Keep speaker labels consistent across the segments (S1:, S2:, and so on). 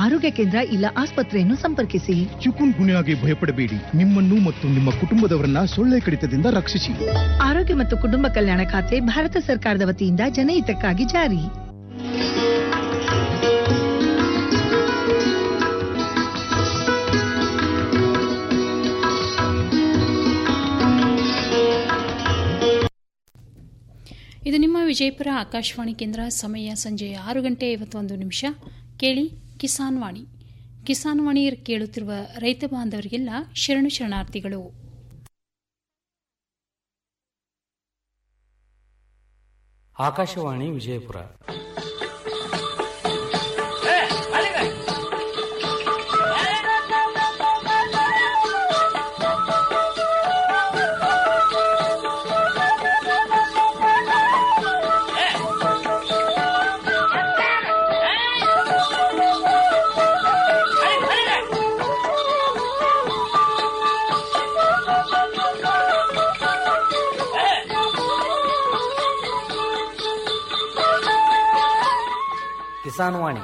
S1: ಆರೋಗ್ಯ ಕೇಂದ್ರ ಇಲ್ಲ ಆಸ್ಪತ್ರೆಯನ್ನು ಸಂಪರ್ಕಿಸಿ
S2: ಚಿಕುನ್ ಗುನ್ಯಾಗೆ ಭಯಪಡಬೇಡಿ ನಿಮ್ಮನ್ನು ಮತ್ತು ನಿಮ್ಮ ಕುಟುಂಬದವರನ್ನ ಸೊಳ್ಳೆ ಕಡಿತದಿಂದ ರಕ್ಷಿಸಿ
S1: ಆರೋಗ್ಯ ಮತ್ತು ಕುಟುಂಬ ಕಲ್ಯಾಣ ಖಾತೆ ಭಾರತ ಸರ್ಕಾರದ ವತಿಯಿಂದ ಜನಹಿತಕ್ಕಾಗಿ ಜಾರಿ
S3: ಇದು ನಿಮ್ಮ ವಿಜಯಪುರ ಆಕಾಶವಾಣಿ ಕೇಂದ್ರ ಸಮಯ ಸಂಜೆ ಆರು ಗಂಟೆ ಐವತ್ತೊಂದು ನಿಮಿಷ ಕೇಳಿ ಕಿಸಾನ್ ವಾಣಿ ಕಿಸಾನ್ ವಾಣಿ ಕೇಳುತ್ತಿರುವ ರೈತ ಬಾಂಧವರಿಗೆಲ್ಲ ಶರಣು ಶರಣಾರ್ಥಿಗಳು
S4: ಆಕಾಶವಾಣಿ ವಿಜಯಪುರ ಕಿಸಾನ್ ವಾಣಿ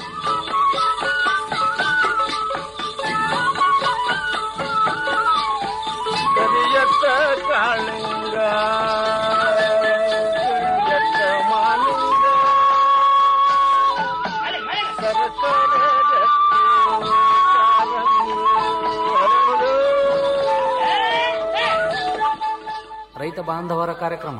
S5: ಕರಿಯತ್ತ ಕಾಳಿಂಗ ಕರಿಯತ್ತ ಮಾಲಿಂಗ ಸರಸರ ಗಟ್ಟಿ ಕಾಲಂಗಿ ಹರಡು.
S4: ರೈತ ಬಾಂಧವರ ಕಾರ್ಯಕ್ರಮ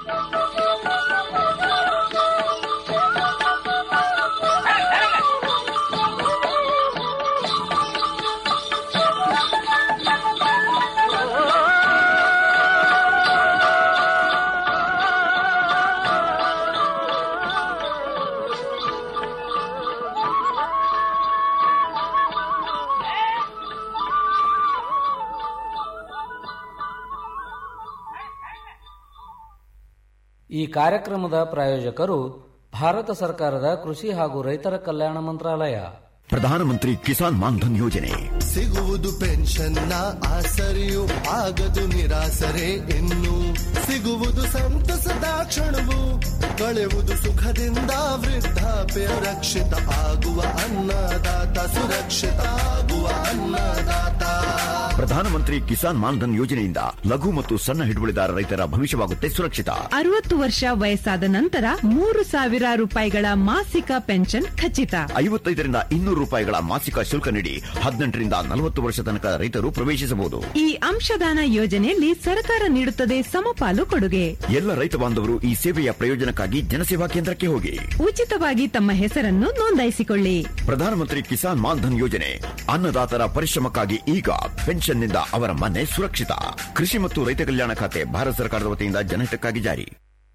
S4: ಈ ಕಾರ್ಯಕ್ರಮದ ಪ್ರಾಯೋಜಕರು ಭಾರತ ಸರ್ಕಾರದ ಕೃಷಿ ಹಾಗೂ ರೈತರ ಕಲ್ಯಾಣ ಮಂತ್ರಾಲಯ
S6: ಪ್ರಧಾನಮಂತ್ರಿ ಕಿಸಾನ್ ಮಾನ್ಧನ್ ಯೋಜನೆ
S7: ಸಿಗುವುದು ಪೆನ್ಷನ್ನ ಆಸರೆಯು ಆಗದು ನಿರಾಸರೆ ಇನ್ನು ಸಿಗುವುದು ಸಂತಸದ ಕ್ಷಣವು ಕಳೆಯುವುದು ಸುಖದಿಂದ ವೃದ್ಧಾಪ್ಯ ರಕ್ಷಿತ ಆಗುವ ಅನ್ನದಾತ ಸುರಕ್ಷಿತ ಆಗುವ ಅನ್ನದಾತ
S6: ಪ್ರಧಾನಮಂತ್ರಿ ಕಿಸಾನ್ ಮಾನ್ಧನ್ ಯೋಜನೆಯಿಂದ ಲಘು ಮತ್ತು ಸಣ್ಣ ಹಿಡುವಳಿದಾರ ರೈತರ ಭವಿಷ್ಯವಾಗುತ್ತೆ ಸುರಕ್ಷಿತ
S8: ಅರವತ್ತು ವರ್ಷ ವಯಸ್ಸಾದ ನಂತರ ಮೂರು ಸಾವಿರ ರೂಪಾಯಿಗಳ ಮಾಸಿಕ ಪೆನ್ಷನ್ ಖಚಿತ
S6: ಐವತ್ತೈದರಿಂದ ಇನ್ನೂರು ರೂಪಾಯಿಗಳ ಮಾಸಿಕ ಶುಲ್ಕ ನೀಡಿ ಹದಿನೆಂಟರಿಂದ ನಲವತ್ತು ವರ್ಷ ತನಕ ರೈತರು ಪ್ರವೇಶಿಸಬಹುದು
S8: ಈ ಅಂಶದಾನ ಯೋಜನೆಯಲ್ಲಿ ಸರ್ಕಾರ ನೀಡುತ್ತದೆ ಸಮಪಾಲು ಕೊಡುಗೆ
S6: ಎಲ್ಲ ರೈತ ಬಾಂಧವರು ಈ ಸೇವೆಯ ಪ್ರಯೋಜನಕ್ಕಾಗಿ ಜನಸೇವಾ ಕೇಂದ್ರಕ್ಕೆ ಹೋಗಿ
S8: ಉಚಿತವಾಗಿ ತಮ್ಮ ಹೆಸರನ್ನು ನೋಂದಾಯಿಸಿಕೊಳ್ಳಿ
S6: ಪ್ರಧಾನಮಂತ್ರಿ ಕಿಸಾನ್ ಮಾನ್ಧನ್ ಯೋಜನೆ ಅನ್ನದಾತರ ಪರಿಶ್ರಮಕ್ಕಾಗಿ ಈಗ ಪೆನ್ಷನ್ನಿಂದ ಅವರ ಮನೆ ಸುರಕ್ಷಿತ ಕೃಷಿ ಮತ್ತು ರೈತ ಕಲ್ಯಾಣ ಖಾತೆ ಭಾರತ ಸರ್ಕಾರದ ವತಿಯಿಂದ ಜನಹಿತಕ್ಕಾಗಿ ಜಾರಿ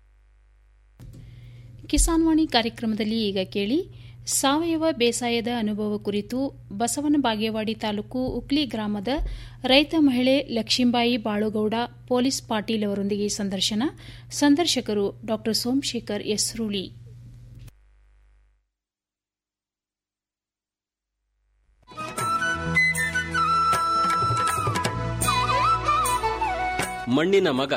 S3: ಕಿಸಾನ್ ವಾಣಿ ಕಾರ್ಯಕ್ರಮದಲ್ಲಿ ಈಗ ಕೇಳಿ ಸಾವಯವ ಬೇಸಾಯದ ಅನುಭವ ಕುರಿತು ಬಸವನ ಬಾಗೇವಾಡಿ ತಾಲೂಕು ಉಕ್ಲಿ ಗ್ರಾಮದ ರೈತ ಮಹಿಳೆ ಲಕ್ಷ್ಮೀಬಾಯಿ ಬಾಳುಗೌಡ ಪೊಲೀಸ್ ಪಾಟೀಲ್ ಅವರೊಂದಿಗೆ ಸಂದರ್ಶನ ಸಂದರ್ಶಕರು ಡಾ ಸೋಮಶೇಖರ್ ಯಸ್ರೂಳಿ
S9: ಮಣ್ಣಿನ ಮಗ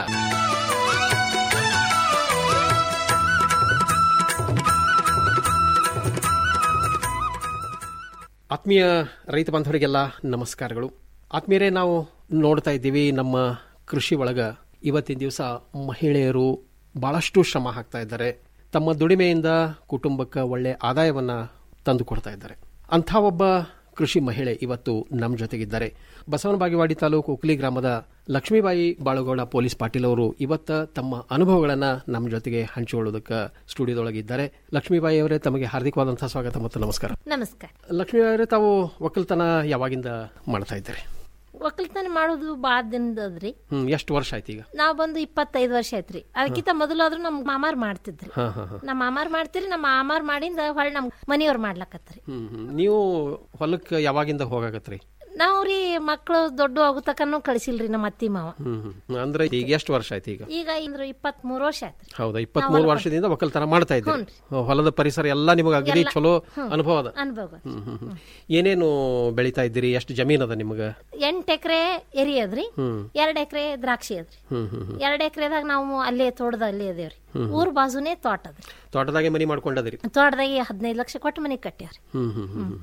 S10: ಆತ್ಮೀಯ ರೈತ ಬಾಂಧವರಿಗೆಲ್ಲ ನಮಸ್ಕಾರಗಳು ಆತ್ಮೀಯರೇ ನಾವು ನೋಡ್ತಾ ಇದ್ದೀವಿ ನಮ್ಮ ಕೃಷಿ ಒಳಗ ಇವತ್ತಿನ ದಿವಸ ಮಹಿಳೆಯರು ಬಹಳಷ್ಟು ಶ್ರಮ ಹಾಕ್ತಾ ಇದ್ದಾರೆ ತಮ್ಮ ದುಡಿಮೆಯಿಂದ ಕುಟುಂಬಕ್ಕೆ ಒಳ್ಳೆ ಆದಾಯವನ್ನ ತಂದು ಕೊಡ್ತಾ ಇದ್ದಾರೆ ಅಂಥ ಒಬ್ಬ ಕೃಷಿ ಮಹಿಳೆ ಇವತ್ತು ನಮ್ಮ ಜೊತೆಗಿದ್ದಾರೆ ಬಸವನ ಬಾಗೇವಾಡಿ ತಾಲೂಕು ಉಕ್ಲಿ ಗ್ರಾಮದ ಲಕ್ಷ್ಮೀಬಾಯಿ ಬಾಳುಗೌಡ ಪೊಲೀಸ್ ಪಾಟೀಲ್ ಅವರು ಇವತ್ತ ತಮ್ಮ ಅನುಭವಗಳನ್ನ ನಮ್ಮ ಜೊತೆಗೆ ಹಂಚಿಕೊಳ್ಳೋದಕ್ಕೆ ಸ್ಟುಡಿಯೋದೊಳಗಿದ್ದಾರೆ ಲಕ್ಷ್ಮೀಬಾಯಿ ಅವರೇ ತಮಗೆ ಹಾರ್ದಿಕವಾದಂತಹ ಸ್ವಾಗತ ಮತ್ತು ನಮಸ್ಕಾರ
S11: ನಮಸ್ಕಾರ
S10: ಲಕ್ಷ್ಮೀಬಾಯಿ ಅವರೇ ತಾವು ಒಕ್ಕಲ್ತನ ಯಾವಾಗಿಂದ ಮಾಡ್ತಾ ಇದ್ದಾರೆ
S11: ಒಕ್ಕಲ್ತನ ಮಾಡೋದು ಭಾಳ ದಿನದದ್ರಿ
S10: ಹ್ಮ್ ಎಷ್ಟು ವರ್ಷ ಆಯ್ತು ಈಗ
S11: ನಾವ್ ಬಂದು ಇಪ್ಪತ್ತೈದು ವರ್ಷ ಆಯ್ತ್ರಿ ಅದಕ್ಕಿಂತ ಮೊದಲಾದ್ರೂ ನಮ್ ಮಾಮಾರ್ ಮಾಡ್ತಿದ್ರಿ
S10: ಹಾ ಹಾ ಹಾ
S11: ನಮ್ಮ ಮಾಮಾರ್ ಮಾಡ್ತಿರಿ ನಮ್ಮ ಮಾಮಾರ್ ಮಾಡಿಂದ ಹೊಳ್ ನಮ್ ಮನಿಯವ್ರ ಮಾಡ್ಲಕತ್ರಿ
S10: ಹ್ಮ್ ಹ್ಮ್. ನೀವು ಹೊಲಕ್ಕೆ ಯಾವಾಗಿಂದ ಹೋಗಾಕತ್ರಿ
S11: ನಾವ್ರಿ ಮಕ್ಳು ದೊಡ್ಡ ಆಗೋ ತಕನು ಕಳಿಸಿಲ್ರಿ ನಮ್ಮ ಅತ್ತಿ ಮಾವ
S10: ಹ್ಮ್ ಹ್ಮ್. ಅಂದ್ರೆ ಈಗ ಎಷ್ಟು ವರ್ಷ ಆಯ್ತು ಈಗ
S11: ಈಗ ಇಂದ್ರ ಇಪ್ಪತ್ತ್ ಮೂರು ವರ್ಷ ಆಯ್ತ್ರಿ
S10: ಹೌದಾ ಇಪ್ಪತ್ಮೂರು ವರ್ಷದಿಂದ ಒಕ್ಕಲ್ತನ ಮಾಡ್ತಾ ಇದ್ದೀರಿ ಹೊಲದ ಪರಿಸರ ಎಲ್ಲ ನಿಮಗೆ ಅಗದಿ
S11: ಎಲ್ಲ.
S10: ಚಲೋ
S11: ಹ್ಮ್.
S10: ಅನುಭವ ಅದ
S11: ಅನುಭವ
S10: ಹ್ಮ್ ಹ್ಮ್ ಹ್ಮ್. ಏನೇನು ಬೆಳಿತಾ ಇದ್ದೀರಿ ಎಷ್ಟು ಜಮೀನ್ ಅದ ನಿಮಗ
S11: ಎಂಟ್ ಎಕರೆ ಎರಿ ಅದ್ರಿ
S10: ಹ್ಮ್
S11: ಎರಡ್ ಎಕರೆ ದ್ರಾಕ್ಷಿ ಅದ್ರಿ
S10: ಹ್ಮ್ ಹ್ಮ್ ಹ್ಮ್.
S11: ಎರಡ್ ಎಕರೆದಾಗ ನಾವು ಅಲ್ಲೇ ತೋಟದ ಅಲ್ಲೇ ಅದೇವ್ರಿ
S10: ಹ್ಮ್.
S11: ಊರ್ ಬಾಜುನೇ ತೋಟ ಅದ್ರಿ
S10: ತೋಟದಾಗೆ ಮನಿ ಮಾಡ್ಕೊಂಡದಿರಿ
S11: ತೋಟದಾಗೆ ಹದಿನೈದು ಲಕ್ಷ ಕೊಟ್ಟು ಮನೆ ಕಟ್ಟ್ಯಾವ್ರಿ
S10: ಹ್ಮ್ ಹ್ಮ್ ಹ್ಮ್ ಹ್ಮ್.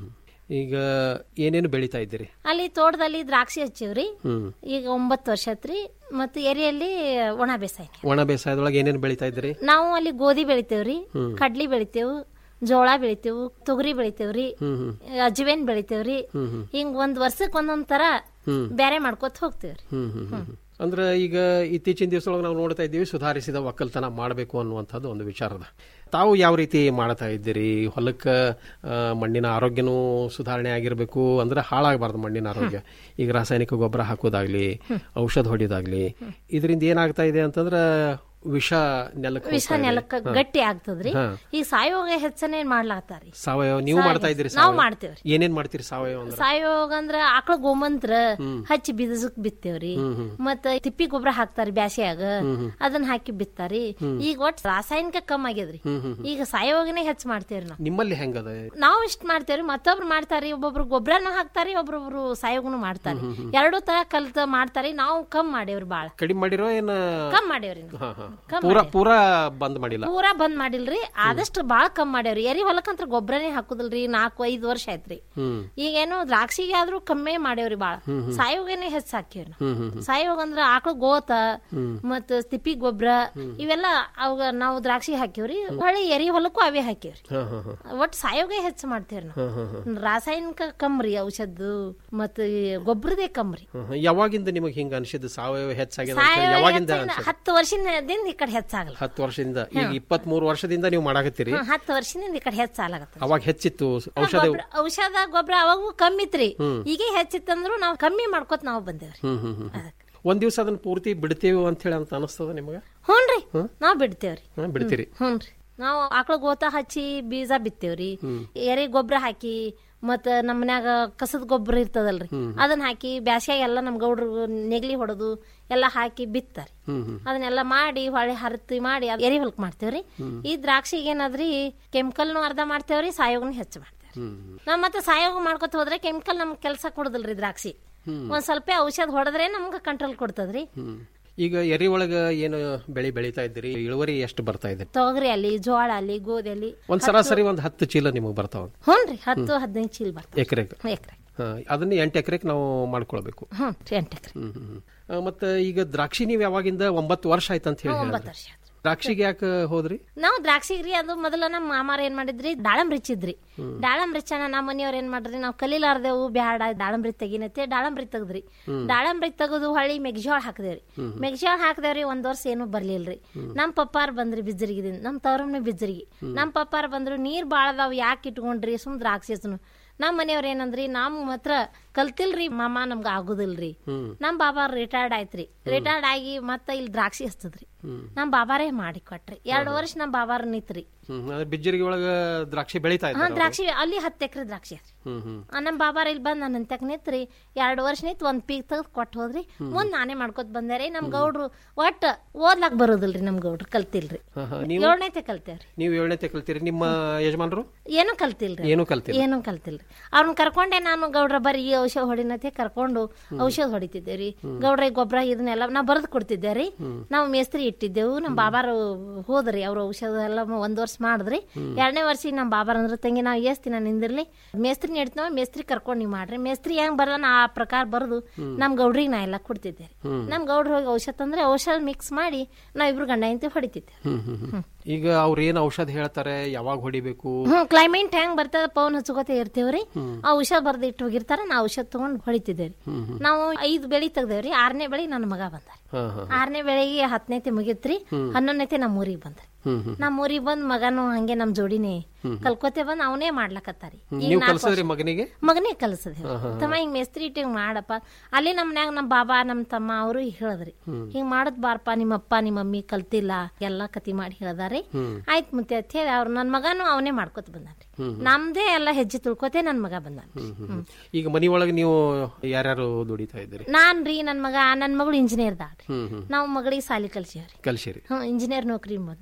S10: ಈಗ ಏನೇನು ಬೆಳಿತಾ ಇದ್ದೀರಿ
S11: ಅಲ್ಲಿ ತೋಟದಲ್ಲಿ ದ್ರಾಕ್ಷಿ ಹಚ್ಚಿವ್ರಿ
S10: ಹ್ಮ್
S11: ಈಗ ಒಂಬತ್ತು ವರ್ಷ ಆತ್ರಿ ಮತ್ತು ಎರಿಯಲ್ಲಿ ಒಣ ಬೇಸಾಯ
S10: ಒಣ ಬೇಸಾಯದೊಳಗೆ ಏನೇನು ಬೆಳಿತಾ ಇದ್ದೀರಿ
S11: ನಾವು ಅಲ್ಲಿ ಗೋಧಿ ಬೆಳಿತೇವ್ರಿ
S10: ಹ್ಮ್.
S11: ಕಡ್ಲಿ ಬೆಳಿತೇವು ಜೋಳ ಬೆಳಿತೇವು ತೊಗರಿ ಬೆಳಿತೇವ್ರಿ
S10: ಹ್ಮ್ ಹ್ಮ್
S11: ಅಜ್ವೇನ್ ಬೆಳಿತೇವ್ರಿ
S10: ಹ್ಮ್ ಹ್ಮ್
S11: ಹಿಂಗ್ ಒಂದ್ ವರ್ಷಕ್ ಒಂದೊಂದ್ ತರ
S10: ಹ್ಮ್.
S11: ಬ್ಯಾರೆ ಮಾಡ್ಕೊತ ಹೋಗ್ತೇವ್ರಿ
S10: ಹ್ಮ್ ಹ್ಮ್ ಹ್ಮ್ ಅಂದ್ರೆ ಈಗ ಇತ್ತೀಚಿನ ದಿವಸದೊಳಗೆ ನಾವು ನೋಡ್ತಾ ಇದ್ದೀವಿ ಸುಧಾರಿಸಿದ ಒಕ್ಕಲ್ತನ ಮಾಡಬೇಕು ಅನ್ನುವಂಥದ್ದು ಒಂದು ವಿಚಾರದ ತಾವು ಯಾವ ರೀತಿ ಮಾಡ್ತಾ ಇದ್ದೀರಿ ಹೊಲಕ್ಕೆ ಆ, ಮಣ್ಣಿನ ಆರೋಗ್ಯನೂ ಸುಧಾರಣೆ ಆಗಿರಬೇಕು ಅಂದ್ರೆ ಹಾಳಾಗಬಾರ್ದು ಮಣ್ಣಿನ ಆರೋಗ್ಯ ಈಗ ರಾಸಾಯನಿಕ ಗೊಬ್ಬರ ಹಾಕೋದಾಗ್ಲಿ ಔಷಧ ಹೊಡಿಯೋದಾಗ್ಲಿ ಇದರಿಂದ ಏನಾಗ್ತಾ ಇದೆ ಅಂತಂದ್ರೆ ವಿಷ ನೆಲಕ್ಕೆ
S11: ವಿಷ
S10: ಹೋಗ್ತಾ ಇದೆ.
S11: ನೆಲಕ್ಕ
S10: ಹಾ.
S11: ಗಟ್ಟಿ ಆಗ್ತದ್ರಿ
S10: ಹಾ.
S11: ಈಗ ಸಾಯೋಗ ಹೆಚ್ಚನೆ ಮಾಡ್ಲಾತಾರಿ
S10: ಸಾವಯವ ನೀವು
S11: ಸಾವಯವ.
S10: ಮಾಡ್ತಾ ಇದ್ದೀರಿ
S11: ನಾವು
S10: ಸಾವಯವ?
S11: ಮಾಡ್ತೇವ್ರಿ.
S10: ಏನೇನ್ ಮಾಡ್ತೀರಿ ಸಾವಯವ ಅಂದ್ರೆ
S11: ಸಾಯೋಗ ಅಂದ್ರ ಆಕಳ ಗೋಮಂತ್ರ
S10: ಹ್ಮ್.
S11: ಹಚ್ಚಿ ಬಿದಸಕ್ ಬಿತ್ತೇವ್ರಿ
S10: ಹ್ಮ್, ಹ್ಮ್.
S11: ಮತ್ತ ತಿಪ್ಪಿ ಗೊಬ್ಬರ ಹಾಕ್ತಾರಿ ಬ್ಯಾಸ್ಯಾಗ
S10: ಹ್ಮ್, ಹ್ಮ್.
S11: ಅದನ್ನ ಹಾಕಿ ಬಿತ್ತಾರಿ
S10: ಹ್ಮ್.
S11: ಈಗ ಒಟ್ ರಾಸಾಯನಿಕ ಕಮ್ಮಿ ಆಗ್ಯದ್ರಿ
S10: ಹ್ಮ್, ಹ್ಮ್, ಹ್ಮ್.
S11: ಈಗ ಸಾಯೋಗನೆ ಹೆಚ್ಚ್ ಮಾಡ್ತೇವ್ರಿ ನಾವು
S10: ನಿಮ್ಮಲ್ಲಿ ಹೆಂಗದ
S11: ನಾವು ಇಷ್ಟ ಮಾಡ್ತೇವ್ರಿ ಮತ್ತೊಬ್ರು ಮಾಡ್ತಾರಿ ಒಬ್ಬೊಬ್ರು ಗೊಬ್ಬರನು ಹಾಕ್ತಾರಿ ಒಬ್ಬೊಬ್ರು ಸಾಯೋಗನು ಮಾಡ್ತಾರಿ
S10: ಹ್ಮ್, ಹ್ಮ್, ಹ್ಮ್.
S11: ಎರಡೂ ತರ ಕಲ್ತ ಮಾಡ್ತಾರಿ ನಾವು ಕಮ್ ಮಾಡೇವ್ರಿ ಬಾಳ
S10: ಕಡಿಮೆ ಮಾಡಿರೋ ಏನ
S11: ಕಮ್ ಮಾಡೇವ್ರಿ ನಾವು.
S10: ಹಾ, ಹಾ.
S11: ಕಮ್
S10: ಪೂರಾ
S11: ಮಾಡೇವ್ರಿ.
S10: ಪೂರಾ ಬಂದ್ ಮಾಡಿಲ್ಲ
S11: ಪೂರಾ ಬಂದ್ ಮಾಡಿಲ್ರಿ ಆದಷ್ಟು ಬಾಳ ಕಮ್ ಮಾಡ್ಯಾವ್ರಿ ಎರಿ ಹೊಲಕ್ಕಂತ್ರ ಗೊಬ್ಬರನೇ ಹಾಕುದಿಲ್ರಿ ನಾಲ್ಕು ಐದು ವರ್ಷ ಆಯ್ತ್ರಿ
S10: ಹ್ಮ್
S11: ಈಗೇನು ದ್ರಾಕ್ಷಿಗೆ ಆದ್ರೂ ಕಮ್ಮಿ ಮಾಡೇವ್ರಿ ಬಾಳ
S10: ಹ್ಮ್, ಹ್ಮ್.
S11: ಸಾಯೋಗನೆ ಹೆಚ್ಚ್ ಹಾಕೇವ್ರಿ ನಾವು.
S10: ಹ್ಮ್ ಹ್ಮ್ ಹ್ಮ್.
S11: ಸಾಯೋಗ ಅಂದ್ರ ಆಕಳ ಗೋತ
S10: ಹ್ಮ್.
S11: ಮತ್ತ ತಿಪ್ಪಿ ಗೊಬ್ಬರ ಇವೆಲ್ಲ ಅವಾಗ ನಾವು ದ್ರಾಕ್ಷಿ ಹಾಕಿವ್ರಿ ಹೊಳ್ಳಿ ಎರಿ ಹೊಲಕ್ಕೂ ಅವೇ ಹಾಕಿವ್ರಿ
S10: ಹಾ, ಹಾ, ಹಾ.
S11: ಒಟ್ ಸಾಯೋಗ ಹೆಚ್ಚು ಮಾಡ್ತೇವ್ರಿ ನಾವು
S10: ಹಾ, ಹಾ, ಹಾ.
S11: ರಾಸಾಯನಿಕ ಕಮ್ರಿ ಔಷಧ ಮತ್ತ ಈ ಗೊಬ್ಬರದೇ ಕಮ್ರಿ
S10: ಹಾ, ಹಾ. ಯಾವಾಗಿಂದ ನಿಮಗೆ ಹಿಂಗ ಅನ್ಸಿದ್ದು ಸಾವಯವ ಹೆಚ್ಚಾಗಿದೆ ಅಂತ ಹೇಳಿ
S11: ಸಾವಯವ
S10: ಯಾವಾಗಿಂದ
S11: ಹೆಚ್ಚಿನ
S10: ಅನ್ಸಿದ್ದು
S11: ಹತ್ತು ವರ್ಷದಿಂದ ಈ ಕಡೆ ಹೆಚ್ಚಾಗಲ್ಲ
S10: ಹತ್ತು ವರ್ಷದಿಂದ ಈಗ ಇಪ್ಪತ್ತ್ ಮೂರು ವರ್ಷದಿಂದ ನೀವು ಮಾಡಾಕತ್ತೀರಿ
S11: ಹ್ಮ್, ಹತ್ತು ವರ್ಷದಿಂದ ಈ ಕಡೆ ಹೆಚ್ಚಾಗತ್ತ
S10: ಅವಾಗ ಹೆಚ್ಚಿತ್ತು ಔಷಧ
S11: ಔಷಧ ಗೊಬ್ಬರ ಅವಾಗೂ ಕಮ್ಮಿ ಇತ್ರಿ
S10: ಹ್ಮ್.
S11: ಈಗ ಹೆಚ್ಚಿತ್ತಂದ್ರು ನಾವು ಕಮ್ಮಿ ಮಾಡ್ಕೊತ ನಾವು ಬಂದೇವ್ರಿ
S10: ಹ್ಮ್ ಹ್ಮ್ ಹ್ಮ್ ಹ್ಮ್. ಒಂದ್ ದಿವಸ ಅದನ್ನ ಪೂರ್ತಿ ಬಿಡ್ತೇವೆ ಅಂತ ಹೇಳಿ ಅಂತ ಅನಸ್ತದ ನಿಮಗ
S11: ಹ್ಞೂನ್ರಿ ನಾವ್ ಬಿಡ್ತೇವ್ರಿ
S10: ಹಾ, ಬಿಡ್ತೀರಿ
S11: ಹ್ಞೂನ್ರಿ ನಾವು ಆಕಳ ಗೋತ ಹಚ್ಚಿ ಬೀಜ ಬಿತ್ತೇವ್ರಿ
S10: ಹ್ಮ್.
S11: ಎರೆ ಗೊಬ್ಬರ ಹಾಕಿ ಮತ್ತ ನಮ್ಮ ಮನ್ಯಾಗ ಕಸದ ಗೊಬ್ಬರ ಇರ್ತದಲ್ರಿ
S10: ಹ್ಮ್.
S11: ಅದನ್ನ ಹಾಕಿ ಬ್ಯಾಸ್ಗ್ಯಾಗ ಎಲ್ಲ ನಮ್ ಗೌಡ್ರು ನೆಗ್ಲಿ ಹೊಡೆದು ಎಲ್ಲ ಹಾಕಿ ಬಿತ್ತಾರಿ
S10: ಹ್ಮ್ ಹ್ಮ್
S11: ಅದನ್ನೆಲ್ಲ ಮಾಡಿ ಹೊಳೆ ಹರತಿ ಮಾಡಿ ಅದ್ ಎರಿ ಹೊಲಕ್ ಮಾಡ್ತೇವ್ರಿ
S10: ಹ್ಮ್.
S11: ಈ ದ್ರಾಕ್ಷಿಗೆ ಏನಾದ್ರಿ ಕೆಮಿಕಲ್ನು ಅರ್ಧ ಮಾಡ್ತೇವ್ರಿ ಸಾಯೋಗನು ಹೆಚ್ಚು ಮಾಡ್ತೇವ್ರಿ
S10: ಹ್ಮ್
S11: ನಾವ್ ಮತ್ತೆ ಸಾಯೋಗ ಮಾಡ್ಕೊತ ಹೋದ್ರೆ ಕೆಮಿಕಲ್ ನಮ್ಗೆ ಕೆಲಸ ಕೊಡುದಿಲ್ರಿ ದ್ರಾಕ್ಷಿ
S10: ಹ್ಮ್.
S11: ಒಂದ್ ಸ್ವಲ್ಪ ಔಷಧ ಹೊಡೆದ್ರೆ ನಮ್ಗೆ ಕಂಟ್ರೋಲ್ ಕೊಡ್ತದ್ರಿ
S10: ಹ್ಮ್ ಈಗ ಎರಿ ಒಳಗ ಏನು ಬೆಳಿ ಬೆಳಿತಾ ಇದ್ದೀರಿ ಇಳುವರಿ ಎಷ್ಟು ಬರ್ತಾ ಇದೆ
S11: ತೊಗರಿ ಅಲ್ಲಿ ಜೋಳ ಅಲ್ಲಿ ಗೋಧಿ ಅಲ್ಲಿ
S10: ಒಂದ್ ಸರಾಸರಿ ಒಂದ್ ಹತ್ತು ಚೀಲ ನಿಮಗ್ ಬರ್ತಾವ
S11: ಹ್ಞೂನ್ರಿ ಹತ್ತು ಹದಿನೈದು ಚೀಲ ಬರ್ತಾವ
S10: ಎಕರೆಗೆ
S11: ಎಕರೆ
S10: ಅದನ್ನ ಎಂಟು ಎಕರೆಗೆ ನಾವು ಮಾಡ್ಕೊಳ್ಬೇಕು
S11: ಹ್ಞೂ ಎಂಟು ಎಕರೆ
S10: ಹ್ಮ್ ಹ್ಮ್ ಹ್ಮ್. ಆ, ಮತ್ತೆ ಈಗ ದ್ರಾಕ್ಷಿ ನೀವು ಯಾವಾಗಿಂದ ಒಂಬತ್ತು ವರ್ಷ ಆಯ್ತಂತ ಹೇಳಿ
S11: ಒಂಬತ್ತು
S10: ಹೇಳಿದ್ರಿ.
S11: ವರ್ಷ ಆತ್ರಿ.
S10: ದ್ರಾಕ್ಷಿಗೆ ಯಾಕೆ ಹೋದ್ರಿ
S11: ನಾವು ದ್ರಾಕ್ಷಿಗ್ರಿ ಅದು ಮೊದಲ ನಮ್ಮ ಮಾಮಾರ ಏನ್ ಮಾಡಿದ್ರಿ ದಾಳಂಬ್ರಿ ಇಚ್ಚಿದ್ರಿ ದಾಳಂಬ್ರಿ ಚನ ನಮ್ಮ ಮನೆಯವ್ರ ಏನ್ ಮಾಡ್ರಿ ನಾವು ಕಲೀಲಾರ್ದೇವು ಬ್ಯಾಡ ದಾಳಂಬ್ರಿ ತೆಗಿನತ್ತೆ ದಾಳಂಬ್ರಿ ತೆಗದ್ರಿ ದಾಳಂಬ್ರಿ ತೆಗೆದು ಹೊಳ್ಳಿ ಮೆಗ್ಜೋಳ ಹಾಕದೇವ್ರಿ ಮೆಗ್ಜೋಳ ಹಾಕದೇವ್ರಿ ಒಂದ್ ವರ್ಷ ಏನು ಬರ್ಲಿಲ್ರಿ ನಮ್ ಪಪ್ಪಾರ್ ಬಂದ್ರಿ ಬಿಜ್ಜರಿಗಿದಿಂದ ನಮ್ ತವರಮ್ನೆ ಬಿಜ್ಜರಿಗಿ ನಮ್ ಪಪ್ಪಾರ್ ಬಂದ್ರು ನೀರ್ ಬಾಳದಾವ್ ಯಾಕೆ ಇಟ್ಕೊಂಡ್ರಿ ಸುಮ್ ದ್ರಾಕ್ಷಿ ಹಚ್ನು ನಮ್ಮ ಮನೆಯವ್ರ ಏನಂದ್ರಿ ನಮ್ ಮಾತ್ರ ಕಲ್ತಿಲ್ರಿ ಮಾಮ ನಮ್ಗ ಆಗುದಿಲ್ರಿ ನಮ್ ಬಾಬಾ ರಿಟೈರ್ಡ್ ಆಯ್ತ್ರಿ ರಿಟೈರ್ಡ್ ಆಗಿ ಮತ್ತ ಇಲ್ಲಿ ದ್ರಾಕ್ಷಿ ಹಚ್ಚದ್ರಿ ನಮ್ ಬಾಬಾರೇ ಮಾಡಿ ಕೊಟ್ರಿ ಎರಡ್ ವರ್ಷ ನಮ್ ಬಾಬಾರ ನಿತ್ರಿ
S10: ಹ್ಮ್ ಅಂದ್ರೆ ಬಿಜ್ಜರಿಗೆ ಒಳಗ ದ್ರಾಕ್ಷಿ ಬೆಳಿತಾ
S11: ಹಾ
S10: ಇದ್ದಾರೆ
S11: ದ್ರಾಕ್ಷಿ ಅಲ್ಲಿ ಹತ್ತು ಎಕರೆ ದ್ರಾಕ್ಷಿ ಐತ್ರಿ
S10: ಹ್ಮ್ ಹ್ಮ್
S11: ಆ, ನಮ್ ಬಾಬಾರ ಇಲ್ಲಿ ಬಂದ್ ನನ್ನ ಅಂತ್ಯಕ್ ನಿತ್ರಿ ಎರಡು ವರ್ಷ ನಿಂತ್ ಒಂದ್ ಪೀಕ್ ತೆಗ್ದು ಕೊಟ್ಟು ಹೋದ್ರಿ ಮುಂದ್ ನಾನೇ ಮಾಡ್ಕೊತ ಬಂದೆ ರೀ ನಮ್ ಗೌಡ್ರು ಒಟ್ಟ ಓದ್ಲಾಕ್ ಬರೋದಿಲ್ರಿ ನಮ್ ಗೌಡ್ರು ಕಲ್ತಿಲ್ರಿ
S10: ಹಾ, ಹಾ. ನೀವು
S11: ಏಳನೇತೆ ಕಲ್ತೇವ್ರಿ
S10: ನೀವು ಏಳನೇ ಕಲ್ತೀರಿ ನಿಮ್ಮ ಯಜಮಾನರು
S11: ಏನೂ ಕಲ್ತಿಲ್ರಿ
S10: ಏನೂ ಕಲ್ತಿಲ್ಲ.
S11: ಏನೂ ಕಲ್ತಿಲ್ರಿ ಅವ್ರನ್ನ ಕರ್ಕೊಂಡೆ ನಾನು ಗೌಡ್ರ ಬರ್ರಿ ಈ ಔಷಧ ಹೊಡಿನತೆ ಕರ್ಕೊಂಡು ಔಷಧ ಹೊಡಿತಿದ್ದೇವ್ರಿ ಗೌಡ್ರ ಈ ಗೊಬ್ಬರ ಇದನ್ನೆಲ್ಲ ನಾ ಬರೆದು ಕೊಡ್ತಿದ್ದೆ ರೀ ನಾವು ಮೇಸ್ತ್ರಿ ಇಟ್ಟಿದ್ದೆವು ನಮ್ಮ ಬಾಬಾರು ಹೋದ್ರಿ ಅವ್ರ ಔಷಧ ಎಲ್ಲ ಒಂದ್ ವರ್ಷ ಮಾಡಿದ್ರಿ ಎರಡನೇ ವರ್ಷ ನಮ್ಮ ಬಾಬಾರ ಅಂದ್ರ ತಂಗಿ ನಾವು ಎಷ್ಟ್ ದಿನ ನಿಂದಿರ್ಲಿ ಮೇಸ್ತ್ರಿ ಇಡ್ತೀವ ಮೇಸ್ತ್ರಿ ಕರ್ಕೊಂಡು ನೀವು ಮಾಡ್ರಿ ಮೇಸ್ತ್ರಿ ಹೆಂಗ್ ಬರಲ್ಲ ನಾ ಆ ಪ್ರಕಾರ ಬರೆದು ನಮ್ ಗೌಡ್ರಿಗೆ ನಾ ಎಲ್ಲ ಕೊಡ್ತಿದ್ದೆ ರೀ ನಮ್ ಗೌಡ್ರ ಹೋಗಿ ಔಷಧ ಅಂದ್ರೆ ಔಷಧ ಮಿಕ್ಸ್ ಮಾಡಿ ನಾವ್ ಇಬ್ರು ಗಂಡ ಹೆಂಡತಿ ಹೊಡಿತಿದ್ದೆ
S10: ಹ್ಮ್ ಹ್ಮ್ ಹ್ಮ್. ಈಗ ಅವ್ರ ಏನ್ ಔಷಧ ಹೇಳ್ತಾರೆ ಯಾವಾಗ ಹೊಡಿಬೇಕು
S11: ಹ್ಮ್ ಕ್ಲೈಮೇಟ್ ಹೆಂಗ್ ಬರ್ತದ ಪವನ್ ಹಚ್ಕೋತ ಇರ್ತೀವ್ರಿ ಆ ಔಷಧ ಬರ್ದು ಇಟ್ಟು ಹೋಗಿರ್ತಾರ ನಾ ಔಷಧ ತಗೊಂಡ್ ಹೊಡಿತಿದ್ದೇವ್ರಿ ನಾವು ಐದ್ ಬೆಳಿ ತೆಗ್ದೇವ್ರಿ ಆರನೇ ಬೆಳಿ ನನ್ನ ಮಗ ಬಂದಾರಿ
S10: ಹಾ ಹಾ
S11: ಆರನೇ ಬೆಳಿಗ್ಗೆ ಹತ್ತನೇತೆ ಮುಗಿತ್ರಿ ಹನ್ನೊಂದನೇತೆ ನಮ್ಮ ಊರಿಗೆ ಬಂದ್ರಿ
S10: ಹ್ಮ್ ಹ್ಮ್
S11: ನಮ್ಮ ಊರಿಗೆ ಬಂದ್ ಮಗನು ಹಂಗೆ ನಮ್ ಜೋಡಿನೇ ಕಲ್ಕೋತೆ ಬಂದ್ ಅವನೇ ಮಾಡ್ಲಕತ್ತಾರಿ ಈಗ
S10: ನೀವು
S11: ನಾಲ್ಕ್
S10: ಕಲ್ಸದ್ರಿ
S11: ವರ್ಷ-
S10: ಮಗನಿಗೆ
S11: ಮಗನೇ ಕಲ್ಸದ್ರಿ ತಮ್ಮ ಹಿಂಗ್ ಮೇಸ್ತ್ರಿ ಇಟ್ಟು ಹಿಂಗ್ ಮಾಡಪ್ಪ ಅಲ್ಲಿ ನಮ್ ಮನ್ಯಾಗ ನಮ್ ಬಾಬಾ ನಮ್ ತಮ್ಮ ಅವರು ಹೇಳಿದ್ರಿ ಹಿಂಗ್ ಮಾಡದ್ ಬಾರಪ್ಪ ನಿಮ್ಮಪ್ಪ ನಿಮ್ಮ ಮಮ್ಮಿ ಕಲ್ತಿಲ್ಲ ಎಲ್ಲಾ ಕತಿ ಮಾಡಿ ಹೇಳ್ದಾರಿ ಆಯ್ತ್ ಮುತ್ತೆ ಅಂತ ಹೇಳಿ ಅವ್ರು ನನ್ ಮಗನು ಅವನೇ ಮಾಡ್ಕೊತ ಬಂದಾನ್ರಿ ನಮ್ದೇ ಎಲ್ಲ ಹೆಜ್ಜೆ ತುಳ್ಕೋತೆ ನನ್ ಮಗ ಬಂದಾನ್ರಿ
S10: ಹ್ಮ್ ಹ್ಮ್. ಈಗ ಮನಿ ಒಳಗೆ ನೀವು ಯಾರ್ಯಾರು ದುಡಿತಾ ಇದ್ದೀರಿ
S11: ನಾನ್ ರೀ ನನ್ ಮಗ ನನ್ ಮಗಳು ಇಂಜಿನಿಯರ್ ದಾಳ್ರಿ
S10: ಹ್ಮ್ ಹ್ಮ್
S11: ನಾವು ಮಗಳಿಗೆ ಸಾಲಿ ಕಲ್ಸಿವ್ರಿ
S10: ಕಲ್ಸಿರಿ
S11: ಹ್ಮ್ ಇಂಜಿನಿಯರ್ ನೌಕರಿ ಬಂದದ್ರಿ